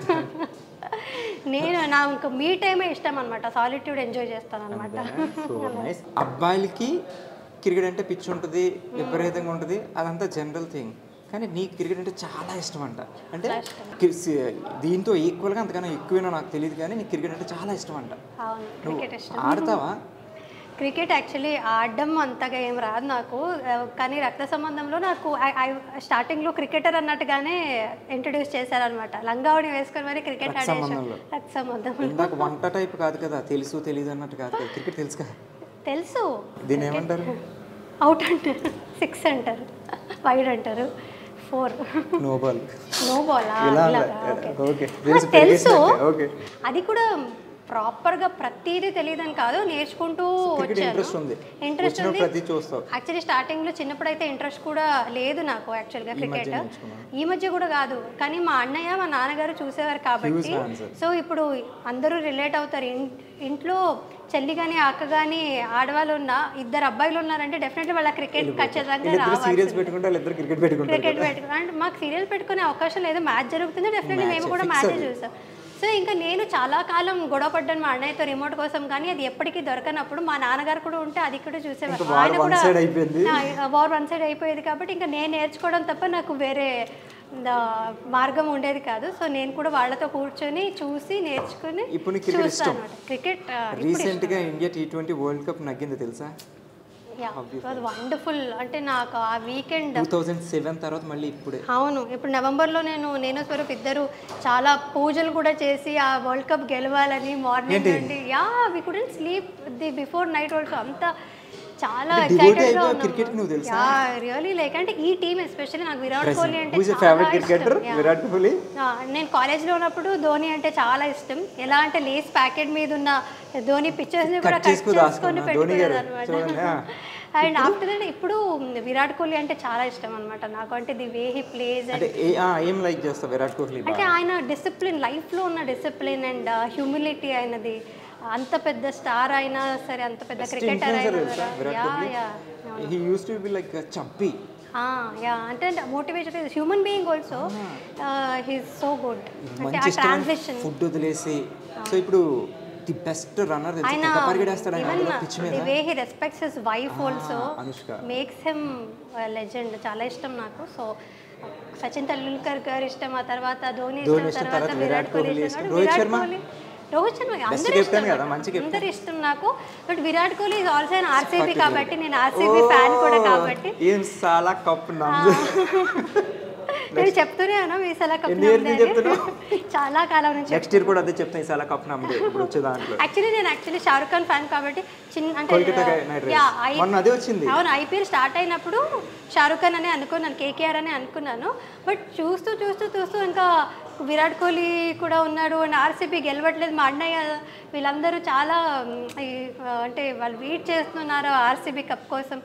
నేను నా ఇంకా మీ టైమే ఇష్టం అనమాట సాలిట్యూడ్ ఎంజాయ్ చేస్తాను అనమాట సో నైస్ అబ్బాయిలకి క్రికెట్ అంటే పిచ్చి ఉంటుంది విపరీతంగా ఉంటుంది అదంతా జనరల్ థింగ్ కానీ నీకు క్రికెట్ అంటే చాలా ఇష్టం అంట అంటే కి- సి- దీంతో ఈక్వల్గా అంతకన్నా ఎక్కువేనో నాకు తెలియదు కానీ నీకు క్రికెట్ అంటే చాలా ఇష్టం అంట అవును నువ్వు క్రికెట్ ఇష్టం ఆడతావా క్రికెట్ యాక్చువల్లీ ఆడడం అంతగా ఏం రాదు నాకు ఆ, కానీ రక్త సంబంధంలో నాకు స్టార్టింగ్లో క్రికెటర్ అన్నట్టుగానే ఇంట్రడ్యూస్ చేశారనమాట లంగావణి వేసుకొని మరి క్రికెట్ రక్త ఆడేసాం సంబంధంలో. రక్త సంబంధం ఇందాక వంట టైప్ కాదు కదా తెలుసు తెలియదు అన్నట్టు కాదు కదా క్రికెట్ తెలుసు కదా తెలుసు దీన్ని ఏమంటారు అవుట్ అంటారు సిక్స్ అంటారు వైడ్ అంటారు four no ball no ball ఇలా ఓకే తెలుసు తెలుసు పెరిగేసినట్టే, ఓకే అది కూడా ప్రాపర్గా ప్రతిదీ తెలియదని కాదు నేర్చుకుంటూ క్రికెట్ వచ్చాను ఇంట్రెస్ట్ ఉంది ఇంట్రెస్ట్ వచ్చిన ఉంది ప్రతి చూస్తావు యాక్చువల్లీ స్టార్టింగ్లో చిన్నప్పుడు అయితే ఇంట్రెస్ట్ కూడా లేదు నాకు యాక్చువల్గా క్రికెట్ నేర్చుకున్నావా? ఈ మధ్య కూడా కాదు కానీ మా అన్నయ్య మా నాన్నగారు చూసేవారు కాబట్టి Huge fans. సో ఇప్పుడు అందరూ రిలేట్ అవుతారు ఇన్- ఇంట్లో చెల్లి కానీ అక్క కానీ ఆడవాళ్ళు ఉన్న ఇద్దరు అబ్బాయిలు ఉన్నారంటే డెఫినెట్లీ వాళ్ళ క్రికెట్ ఖచ్చితంగా వీళ్ళిద్దరు రావాలి సీరియల్స్ పెట్టుకుంటే వాళ్ళిద్దరు క్రికెట్ పెట్టుకుంటారు క్రికెట్ పెట్టుకుని అంటే మాకు సీరియల్ పెట్టుకునే అవకాశం లేదు మ్యాచ్ జరుగుతుంది డెఫినెట్లీ మేము కూడా fix మ్యాచ్ అది. చూసాం సో ఇంకా నేను చాలా కాలం గొడవ పడ్డాను మా అన్నయ్యతో రిమోట్ కోసం కానీ అది ఎప్పటికీ దొరకనప్పుడు మా నాన్నగారు కూడా ఉంటే అది కూడా చూసేవారు ఇంకా war one side అయిపోయింది. వార్ వన్ సైడ్ అయిపోయేది కాబట్టి ఇంకా నేను నేర్చుకోవడం తప్ప నాకు వేరే ఆ, మార్గం ఉండేది కాదు సో నేను కూడా వాళ్ళతో కూర్చొని చూసి నేర్చుకుని ఇప్పుడు నీకు cricket చూస్తాను ఇష్టం? క్రికెట్ రీసెంట్ గా India T twenty world cup నగ్గింది తెలుసా వండర్ఫుల్ అంటే నాకు ఆ వీకెండ్ టూ థౌజండ్ సెవెన్ తర్వాత మళ్ళీ ఇప్పుడే అవును ఇప్పుడు నవంబర్లో నేను నేను స్వరూప్ ఇద్దరు చాలా పూజలు కూడా చేసి ఆ వరల్డ్ కప్ గెలవాలని మార్నింగ్ నుండి yeah we couldn't sleep the before night also అంతా చాలా అంటే devotee ఎక్సైటెడ్ గా అయిపోయావు cricket కి నువ్వు తెలుసా? యా రియల్లీ లైక్ అంటే ఈ టీం ఎస్పెషల్లీ నాకు విరాట్ కోహ్లీ అంటే హూస్ చాలా ఫేవరెట్ క్రికెటర్ ఇష్టం. Yeah. విరాట్ కోహ్లీ ఆ, నేను కాలేజ్లో ఉన్నప్పుడు ధోని అంటే చాలా ఇష్టం ఎలా అంటే లేస్ ప్యాకెట్ మీద ఉన్న ధోని పిక్చర్స్ ని కూడా Cut కట్ చేసుకుని చేసుకొని రాసుకున్నా. ధోని గారు. పెట్టుకునేది చూడండి, ఆ. అండ్ ఆఫ్టర్ దట్ ఇప్పుడు విరాట్ కోహ్లీ అంటే చాలా ఇష్టం అనమాట నాకు అంటే ది వే హీ ప్లేస్ అంటే ఏ- ఆ, ఏం లైక్ చేస్తావు విరాట్ కోహ్లీ అంటే ఆయన డిసిప్లిన్ లైఫ్లో ఉన్న డిసిప్లిన్ అండ్ హ్యూమిలిటీ అయినది అంత పెద్ద స్టార్ అయినా సరే అంత పెద్ద క్రికెటర్ అయినా తెలుసా Virat yeah Kohli yeah he used to be like చంపి యా అంటే motivation human being also he's so good అంటే మంచి ఆ ఇష్టమైన ట్రాన్సిషన్ ఫుడ్ వదిలేసి సో ఇప్పుడు ది బెస్ట్ రన్నర్ తెలుసు ఆయన ఎంత పరిగెడేస్తాడు ఆయన ఈవెన్ అందులో పిచ్ మీద the way he respects his wife also Anushka. Makes him legend చాలా ఇష్టం నాకు సో సచిన్ తెండూల్కర్ గారు ఇష్టం ఆ తర్వాత ధోని ధోని ఇష్టం ఇష్టం, తర్వాత తర్వాత విరాట్ కోహ్లీ కోహ్లీ ఇష్టం ఇష్టం. రోహిత్ విరాట్ శర్మ? కోహ్లీ రోహిత్ శర్మ Best అందరూ captain ఇష్టం కదా, నాకు. మంచి captain. అందరూ ఇష్టం నాకు but Virat Kohli is also an RCB కాబట్టి నేను ఆర్సీబీ ఫ్యాన్ కూడా కాబట్టి ఏం చాలా కప్ నందు నేను చెప్తూనే ఉన్నా మీ సలా కప్ ఎన్ని years నుంచి నమ్మదే అని. చాలా కాలం నుంచి నెక్స్ట్ ఇయర్ కూడా అదే చెప్తాను ఈ చాలా కప్ నమ్మదే ఇప్పుడు వచ్చే దాంట్లో యాక్చువల్లీ నేను యాక్చువల్లీ షారుఖ్ ఖాన్ ఫ్యాన్ కాబట్టి చిన్న అంటే Kolkata Knight yeah, Riders I- మొన్న అదే వచ్చింది అవును ఐపీఎల్ స్టార్ట్ అయినప్పుడు షారుఖ్ ఖాన్ అని అనుకున్నాను కేకేఆర్ అని అనుకున్నాను బట్ చూస్తూ చూస్తూ చూస్తూ ఇంకా విరాట్ కోహ్లీ కూడా ఉన్నాడు అండ్ ఆర్సీబీ గెలవట్లేదు మా అన్నయ్య వీళ్ళందరూ చాలా మ్, ఈ, ఆ, అంటే వాళ్ళు వెయిట్ చేస్తున్నారు ఆర్సీబీ కప్ కోసం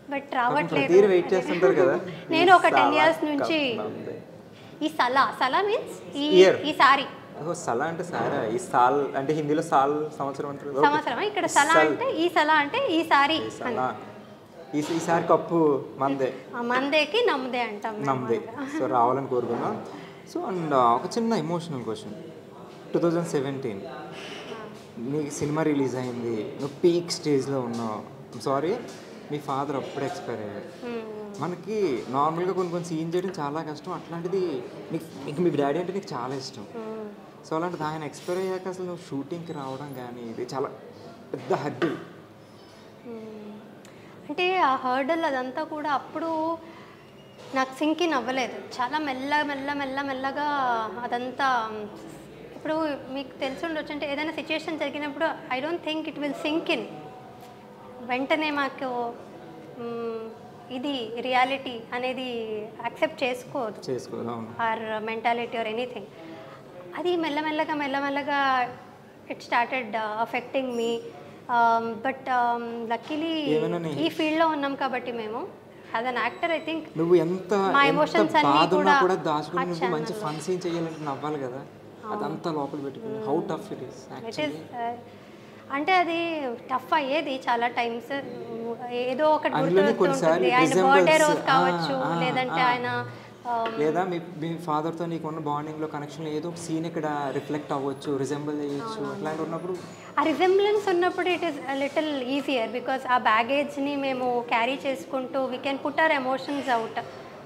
బట్ రావట్లేదు ప్రతిదీ వెయిట్ చేస్తుంటారు కదా నేను ఒక టెన్ సలా ఇయర్స్ నుంచి కప్ ఈ సలా సలా మీన్స్ ఈ Year. ఈ సారీ ఓ సలా అంటే సారా ఈ సాల్ అంటే హిందీలో సాల్ సంవత్సరం అంటారు ఓకే. సంవత్సరం ఇక్కడ సలా సల్. అంటే ఈ సలా అంటే ఈ సారీ ఈ సలా ఈ ఈసారి కప్పు మందే మందేకి నమ్మదే అంటాం మేము. నమ్మదే సో రావాలని కోరుకున్నాం సో అండ్ ఒక చిన్న emotional question two thousand seventeen నీకు సినిమా రిలీజ్ అయింది నువ్వు పీక్ స్టేజ్లో ఉన్నావు సారీ మీ ఫాదర్ అప్పుడే ఎక్స్పైర్ అయ్యారు మ్మ్. మనకి నార్మల్గా కొన్ని కొన్ని సీన్ చేయడం చాలా కష్టం అట్లాంటిది నీకు నీకు మీ డాడీ అంటే నీకు చాలా ఇష్టం మ్మ్. సో అలాంటిది ఆయన ఎక్స్పైర్ అయ్యాక అసలు నువ్వు షూటింగ్కి రావడం కానీ ఇది చాలా పెద్ద హడ్డు మ్మ్. అంటే ఆ హర్డల్ అదంతా కూడా అప్పుడు నాకు సింకిన్ అవ్వలేదు చాలా మెల్ల మెల్ల మెల్ల మెల్లగా అదంతా ఇప్పుడు మీకు తెలిసి ఉండొచ్చు అంటే ఏదైనా సిచ్యుయేషన్ జరిగినప్పుడు I don't think it will sink in వెంటనే మాకు మ్మ్, ఇది రియాలిటీ అనేది యాక్సెప్ట్ చేసుకోదు చేసుకోదు అవును ఆర్ మెంటాలిటీ ఆర్ ఎనీథింగ్ అది మెల్లమెల్లగా మెల్లమెల్లగా it started affecting me but luckily ఏమైనా నీ- ఈ ఫీల్డ్లో ఉన్నాం కాబట్టి మేము as an actor I think నువ్వు ఎంత మా ఎంత emotions అన్నీ బాధ ఉన్నా కూడా కూడా దాచుకుని ఆ నువ్వు మంచి ఫన్ సీన్ చేయాలంటే నవ్వాలి కదా అదంతా లోపల పెట్టుకుని how tough it is it is అంటే అది టఫ్ అయ్యేది చాలా టైమ్స్ ఏదో ఒకటి అందులోనే గుర్తు కొన్నిసార్లు ఉంటుంది ఆయన resembles, బర్త్డే రోజు ఆ, కావచ్చు ఆ, లేదంటే ఆ. ఆయన um, లేదా మీ మీ ఫాదర్తో నీకున్న బాండింగ్లో కనెక్షన్ ఏదో ఒక సీన్ ఇక్కడ రిఫ్లెక్ట్ అవ్వచ్చు రిజెంబుల్ చేయొచ్చు అట్లాంటి ఉన్నప్పుడు ఆ రిజెంబ్లెన్స్ ఉన్నప్పుడు it is little easier because ఆ బ్యాగేజ్ని మేము క్యారీ చేసుకుంటూ we can put our emotions out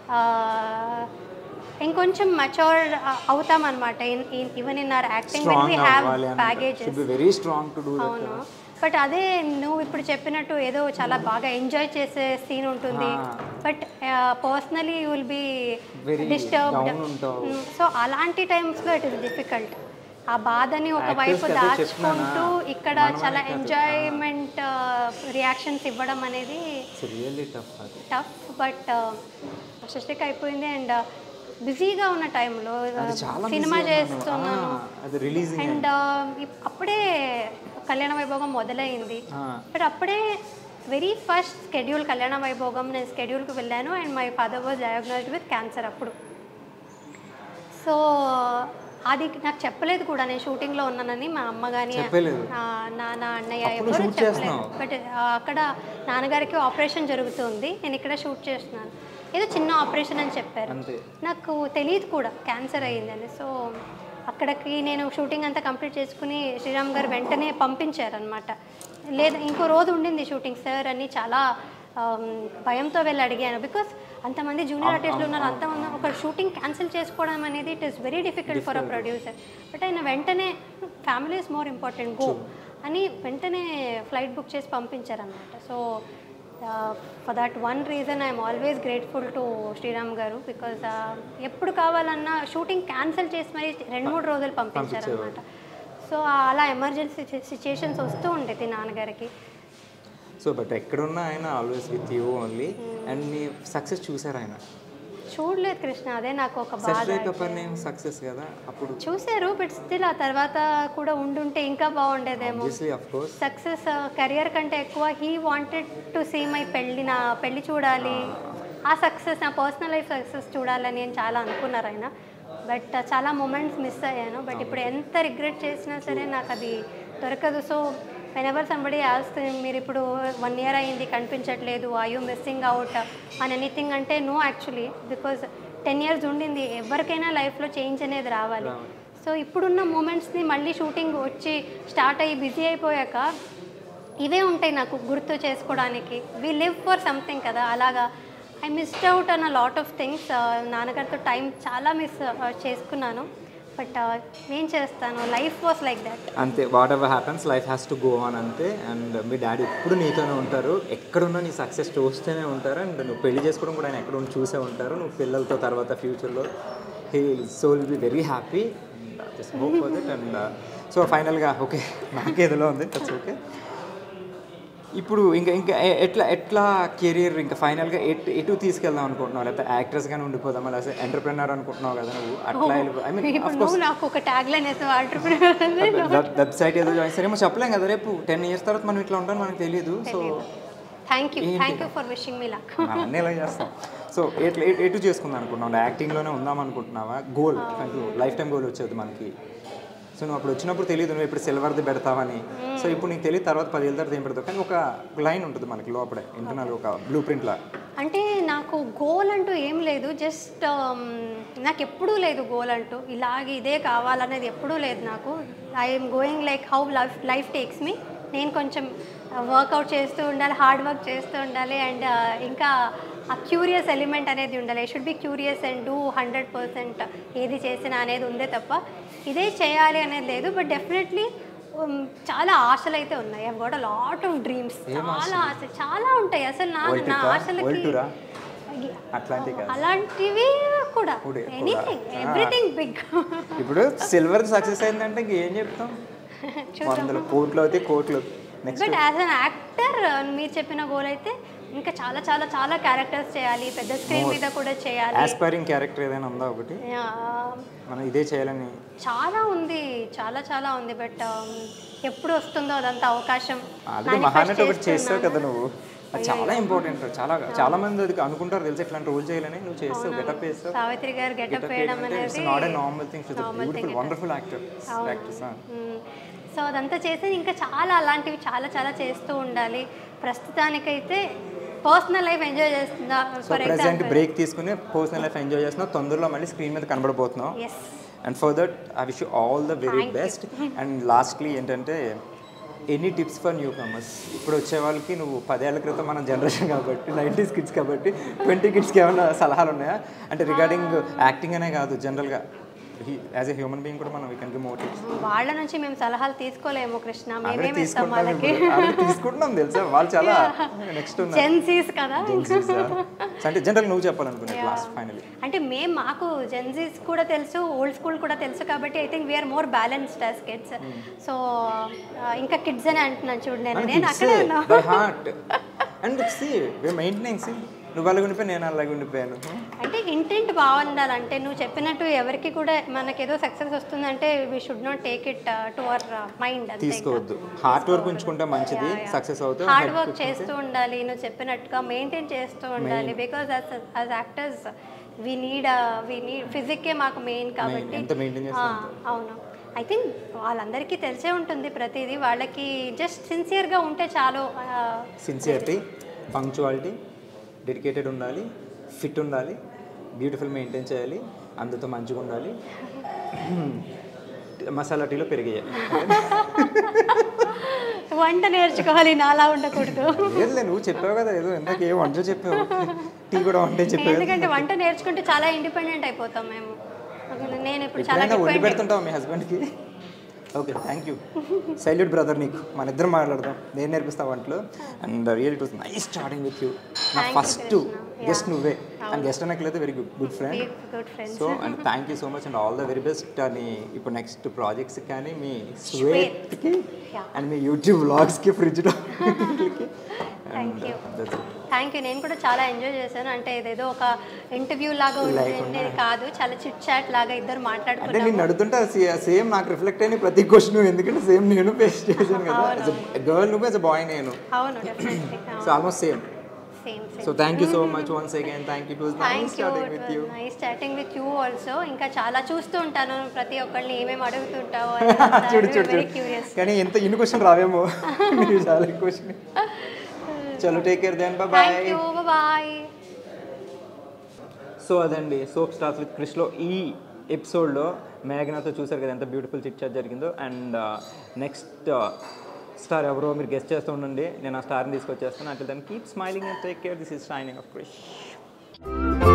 ఇంకొంచెం మచోర్ అవుతాం అనమాట even in our acting when we strong have అవ్వాలి baggages should be very strong to do అవును బట్ అదే నువ్వు ఇప్పుడు చెప్పినట్టు ఏదో చాలా బాగా ఎంజాయ్ చేసే సీన్ ఉంటుంది but personally you will be Very disturbed down ఉంటావు. సో అలాంటి టైమ్స్లో ఇట్ ఇస్ డిఫికల్ట్ ఆ బాధని ఒకవైపు Actors కి అదే చెప్తున్నానా? దాచుకుంటూ ఇక్కడ మనమనే చాలా కాదు. ఎంజాయ్మెంట్ రియాక్షన్స్ ఇవ్వడం అనేది ఇట్స్ రియల్లీ టఫ్ అది టఫ్ బట్ సృష్టికి అయిపోయింది అండ్ బిజీగా ఉన్న టైంలో అది చాలా సినిమా busy ఉన్నాను. చేస్తున్నాను ఆ, అది రిలీజింగ్ అండ్ అప్పుడే కళ్యాణ వైభోగం మొదలైంది బట్ అప్పుడే వెరీ ఫస్ట్ స్కెడ్యూల్ కళ్యాణ వైభోగం నేను స్కెడ్యూల్కి వెళ్ళాను and my father was diagnosed with cancer అప్పుడు సో అది నాకు చెప్పలేదు కూడా నేను షూటింగ్లో ఉన్నానని మా అమ్మ కానీ చెప్పలేదు. నాన్న అన్నయ్య అప్పుడు ఎవరు shoot చెప్పలేదు చేస్తున్నావు. బట్ అక్కడ నాన్నగారికి ఆపరేషన్ జరుగుతుంది నేను ఇక్కడ షూట్ చేస్తున్నాను ఏదో చిన్న ఆపరేషన్ అని చెప్పారు అంతే నాకు తెలియదు కూడా క్యాన్సర్ అయ్యిందని సో అక్కడికి నేను షూటింగ్ అంతా కంప్లీట్ చేసుకుని శ్రీరామ్ గారు వెంటనే పంపించారనమాట లేదా ఇంకో రోజు ఉండింది షూటింగ్ సార్ అని చాలా ఆమ్, భయంతో వెళ్ళి అడిగాను బికాస్ అంతమంది జూనియర్ ఆర్టిస్టులు ఉన్నారు అంతమంది ఒక షూటింగ్ క్యాన్సిల్ చేసుకోవడం అనేది it is very difficult for a producer but ఆయన వెంటనే family is more important go అని వెంటనే ఫ్లైట్ బుక్ చేసి పంపించారనమాట so for that one reason I'm always grateful to Sriram garu because ఎప్పుడు కావాలన్నా షూటింగ్ క్యాన్సిల్ చేసి మరి రెండు మూడు రోజులు పంపించారనమాట సో అలా ఎమర్జెన్సీ సిచ్యుయేషన్స్ వస్తూ ఉండేది నాన్నగారికి సో బట్ ఎక్కడున్నా ఆయన always with you only and నీ సక్సెస్ చూసారు ఆయన చూడలేదు కృష్ణ అదే నాకు ఒక బాధ సర్జరీ కపర్ నేమ్ సక్సెస్ కదా అప్పుడు చూశారు బట్ స్టిల్ ఆ తర్వాత కూడా ఉండుంటే ఇంకా బాగుండేదేమో obviously of course success career కంటే ఎక్కువ he wanted to see my పెళ్ళి నా పెళ్ళి చూడాలి ఆ సక్సెస్ నా పర్సనల్ లైఫ్ సక్సెస్ చూడాలని నేను చాలా అనుకున్నారు ఆయన బట్ చాలా మూమెంట్స్ మిస్ అయ్యాను బట్ ఇప్పుడు ఎంత రిగ్రెట్ చేసినా సరే నాకు అది దొరకదు సో వెన్ ఎవర్ సంబడి ఆల్స్ మీరు ఇప్పుడు వన్ ఇయర్ అయింది కనిపించట్లేదు ఐ యూ మిస్సింగ్ అవుట్ అని ఎనీథింగ్ అంటే no actually because ten years ఉండింది ఎవరికైనా లైఫ్లో చేంజ్ అనేది రావాలి సో ఇప్పుడున్న మూమెంట్స్ని మళ్ళీ షూటింగ్ వచ్చి స్టార్ట్ అయ్యి బిజీ అయిపోయాక ఇవే ఉంటాయి నాకు గుర్తు చేసుకోవడానికి వి లివ్ ఫర్ సంథింగ్ కదా అలాగా I missed out on a lot of things నాన్నగారితో టైం చాలా మిస్ చేసుకున్నాను బట్ ఏం చేస్తాను లైఫ్ వాస్ లైక్ దట్ అంతే whatever happens life has to go on అంతే అండ్ మీ డాడీ ఎప్పుడు నీతోనే ఉంటారు ఎక్కడున్నా నీ సక్సెస్ చూస్తూనే ఉంటారు అండ్ నువ్వు పెళ్లి చేసుకోవడం కూడా ఆయన ఎక్కడ ఉండి చూసే ఉంటారు నువ్వు పిల్లలతో తర్వాత ఫ్యూచర్లో he so will be very happy just hope for that and so ఫైనల్గా ఓకే నాకేదిలో ఉంది దట్స్ ఓకే ఇప్పుడు ఇంకా ఇంకా ఎ- ఎట్లా ఎట్లా కెరీర్ ఇంకా ఫైనల్గా ఎటు ఎటు తీసుకెళ్దాం అనుకుంటున్నావు లేకపోతే యాక్ట్రెస్గానే ఉండిపోదామా లేకపోతే ఎంటర్ప్రినర్ అనుకుంటున్నావు కదా నువ్వు అట్లా ఐ మీన్ ఇప్పుడు నువ్వు నాకు ఒక ట్యాగ్ లైన్ వేసావు ఆంటర్ప్రినర్ వెబ్సైట్ ఏదో జాయిన్ సరేమో చెప్పలేం కదా రేపు టెన్ ఇయర్స్ తర్వాత మనం ఇట్లా ఉంటాం మనకు తెలియదు సో థ్యాంక్ యూ ఏంటి? Thank you for wishing me luck అన్నీ ఇలా చేస్తాం సో ఎట్లా ఎటు చేసుకుందాం అనుకుంటున్నావు యాక్టింగ్లోనే ఉందాం అనుకుంటున్నావా గోల్ అంటూ లైఫ్ టైం గోల్ వచ్చేది మనకి సో నువ్వు అప్పుడు వచ్చినప్పుడు తెలియదు నువ్వు ఇప్పుడు సిల్వర్ది పెడతావని సో ఇప్పుడు నీకు తెలియదు తర్వాత పదేళ్ళ తర్వాత ఏం పెడతావు కానీ ఒక లైన్ ఉంటుంది మనకి లోపలే ఇంటర్నల్ ఒక బ్లూ ప్రింట్లా అంటే నాకు గోల్ అంటూ ఏం లేదు జస్ట్ నాకు ఎప్పుడూ లేదు గోల్ అంటూ ఇలాగే ఇదే కావాలనేది ఎప్పుడూ లేదు నాకు I'm going like how life life takes me నేను కొంచెం వర్కౌట్ చేస్తూ ఉండాలి హార్డ్ వర్క్ చేస్తూ ఉండాలి అండ్ ఇంకా ఆ క్యూరియస్ ఎలిమెంట్ అనేది ఉండాలి I should be curious and do hundred percent ఏది చేసినా అనేది ఉందే తప్ప ఇదే చేయాలి అనేది లేదు బట్ డెఫినెట్లీ చాలా ఆశలు అయితే ఉన్నాయి I got a lot of dreams చాలా ఆశ చాలా ఉంటాయి అసలు నా వరల్డ్ నా ట్రిప్పా? ఆశలకి వరల్డ్ టూరా? అట్లాంటివి కాదు అలాంటివి కూడా కూడా, ఎనీథింగ్ కూడా. ఎవ్రీథింగ్ బిగ్ ఇప్పుడు సిల్వర్ సక్సెస్ అయిందంటే ఇంక ఏం చెప్తాం వందల కోట్లు అయితే కోట్లు next but as an actor మీరు చెప్పిన గోల్ అయితే ఇంకా చాలా చాలా చాలా క్యారెక్టర్స్ చేయాలి పెద్ద స్క్రీన్ మీద కూడా చేయాలి ఆస్పైరింగ్ క్యారెక్టర్ ఏదైనా ఉందా ఒకటి Yeah, మనం ఇదే చేయాలని చాలా ఉంది చాలా చాలా ఉంది బట్ ఎప్పుడు వస్తుందో అదంతా అవకాశం ఆల్రెడీ manifest మహానటి ఒకటి చేస్తావు చేస్తున్నాను. కదా నువ్వు అది చాలా ఇంపార్టెంట్ చాలా చాలా మంది అది అనుకుంటారు తెలుసు ఇట్లాంటి రోల్ చేయాలని నువ్వు చేస్తావు గెటప్ వేస్తావు సావిత్రి గారు గెటప్ గెటప్ వేయడం అంటే ఇట్స్ అనేది not a normal thing it's normal thing beautiful it is. Wonderful actor actors so అదంతా చేసి ఇంకా చాలా అలాంటివి చాలా చాలా చేస్తూ ఉండాలి ప్రస్తుతానికైతే పర్సనల్ లైఫ్ ఎంజాయ్ చేస్తుందా so for present example break తీసుకుని పర్సనల్ లైఫ్ ఎంజాయ్ చేస్తున్నావు తొందరలో మళ్ళీ స్క్రీన్ మీద కనబడబోతున్నావు yes and for that I wish all the very Thank you. Best and lastly ఏంటంటే any tips for new comers ఇప్పుడు వచ్చే వాళ్ళకి నువ్వు పదేళ్ల క్రితం మన జనరేషన్ కాబట్టి నైంటీస్ కిడ్స్ కాబట్టి ట్వంటీ కిడ్స్కి ఏమైనా సలహాలు ఉన్నాయా అంటే రిగార్డింగ్ యాక్టింగ్ అనే కాదు జనరల్గా యాజ్ ఎ హ్యూమన్ బీయింగ్ కూడా మనం we can give more tips వాళ్ళ నుంచి మేము సలహాలు తీసుకోలేము కృష్ణ ఆల్రెడీ మేమేం ఇస్తాం తీసుకుంటున్నాం వాళ్ళకి ఇప్పుడు. ఆల్రెడీ తీసుకుంటున్నాం తెలుసా వాళ్ళు చాలా నెక్స్ట్ ఉన్నారు జెన్సీస్ కదా Gen Zs ఆ? So అంటే జనరల్ నువ్వు చెప్పాలనుకునే లాస్ట్ ఫైనలీ అంటే మేము మాకు జెన్జీస్ కూడా తెలుసు ఓల్డ్ స్కూల్ కూడా తెలుసు కాబట్టి I think we're more balanced as kids so ఇంకా కిడ్స్ అని అంటున్నాను చూడు నేను నేను అక్కడే ఉన్నా by heart and see we maintaining see నువ్వు అలాగ ఉండిపోయి నేను అలాగ ఉండిపోయాను అంటే ఇంటెంట్ బాగుండాలంటే నువ్వు చెప్పినట్టు ఎవరికి కూడా మనకేదో సక్సెస్ వస్తుందంటే we should not take it to our mind అంతే తీసుకోవద్దు హార్ట్ వర్క్ ఉంచుకుంటే మంచిది సక్సెస్ అవుతుంది హార్డ్ వర్క్ చేస్తూ ఉండాలి నువ్వు చెప్పినట్టుగా మెయింటైన్ చేస్తూ ఉండాలి because as actors we need we need ఫిజిక్కే మాకు మెయిన్ కాబట్టి ఎంత మెయింటైన్ ఆ, చేస్తాం అవును ఐ థింక్ వాళ్ళందరికీ తెలిసే ఉంటుంది ప్రతిదీ వాళ్ళకి జస్ట్ సిన్సియర్గా ఉంటే చాలు ఆ, సిన్సియరిటీ పంక్చువాలిటీ డెడికేటెడ్ ఉండాలి ఫిట్ ఉండాలి బ్యూటిఫుల్ మెయింటైన్ చేయాలి అందరితో మంచిగా ఉండాలి మసాలా టీలో పెరిగేయాలి వంట నేర్చుకోవాలి నాలా ఉండకూడదు లేదులే నువ్వు చెప్పావు కదా ఏదో ఇందాక ఏ వంట చెప్పావు టీ కూడా వంటే చెప్పావు ఎందుకంటే వంట నేర్చుకుంటే చాలా ఇండిపెండెంట్ అయిపోతాం మేము నేను ఇప్పుడు చాలా ఎప్పుడైనా వండి డిపెండెంట్ పెడుతుంటావు మీ హస్బెండ్కి okay thank you salute brother నీకు మన ఇద్దరం మాట్లాడదాం నేను నేర్పిస్తా వంటలు and real it was nice starting with you నా Thank you, first Krishna. Guest Yeah. నువ్వే అండ్ గెస్ట్ అనట్లేదు very good good friend good friends so and thank you so much and all the very best అని ఇప్పుడు next projects కానీ మీ స్వేట్కి Yeah. And మీ YouTube వ్లాగ్స్కి fridge Thank you. Thank you నేను కూడా చాలా ఎంజాయ్ చేశాను అంటే ఇదేదో ఒక ఇంటర్వ్యూ లాగా ఉండేది కాదు చాలా చిట్ చాట్ లాగా ఇద్దరు అంటే మాట్లాడుకున్నాము నేను అడుగుతుంటే సేమ్ నాకు రిఫ్లెక్ట్ అయిన ప్రతి క్వశ్చన్ ఎందుకంటే సేమ్ నేను ఫేస్ చేశాను కదా గర్ల్ నువ్వు యాజ్ అ బాయ్ నేను అవును definitely so almost same same same so thank you so much once again thank you too thank you starting with you nice chatting with you also ఇంకా చాలా చూస్తూ ఉంటాను ప్రతి ఒక్కరిని ఏమేమి అడుగుతుంటావో చూడు చూడు వెరీ చూడు క్యూరియస్ కానీ ఎంత ఇన్ని క్వశ్చన్ రావేమో నీకు చాలా క్వశ్చన్ చలో take care then thank bye you bye so అదండి సోప్ స్టార్స్ విత్ క్రిష్లో ఈ ఎపిసోడ్లో మేఘనాతో చూసారు కదా ఎంత బ్యూటిఫుల్ చిట్ చాట్ జరిగిందో అండ్ నెక్స్ట్ స్టార్ ఎవరో మీరు గెస్ట్ చేస్తూ ఉండండి నేను ఆ స్టార్ని తీసుకొచ్చేస్తాను అంటే దాన్ని keep smiling and take care this is shining of Krish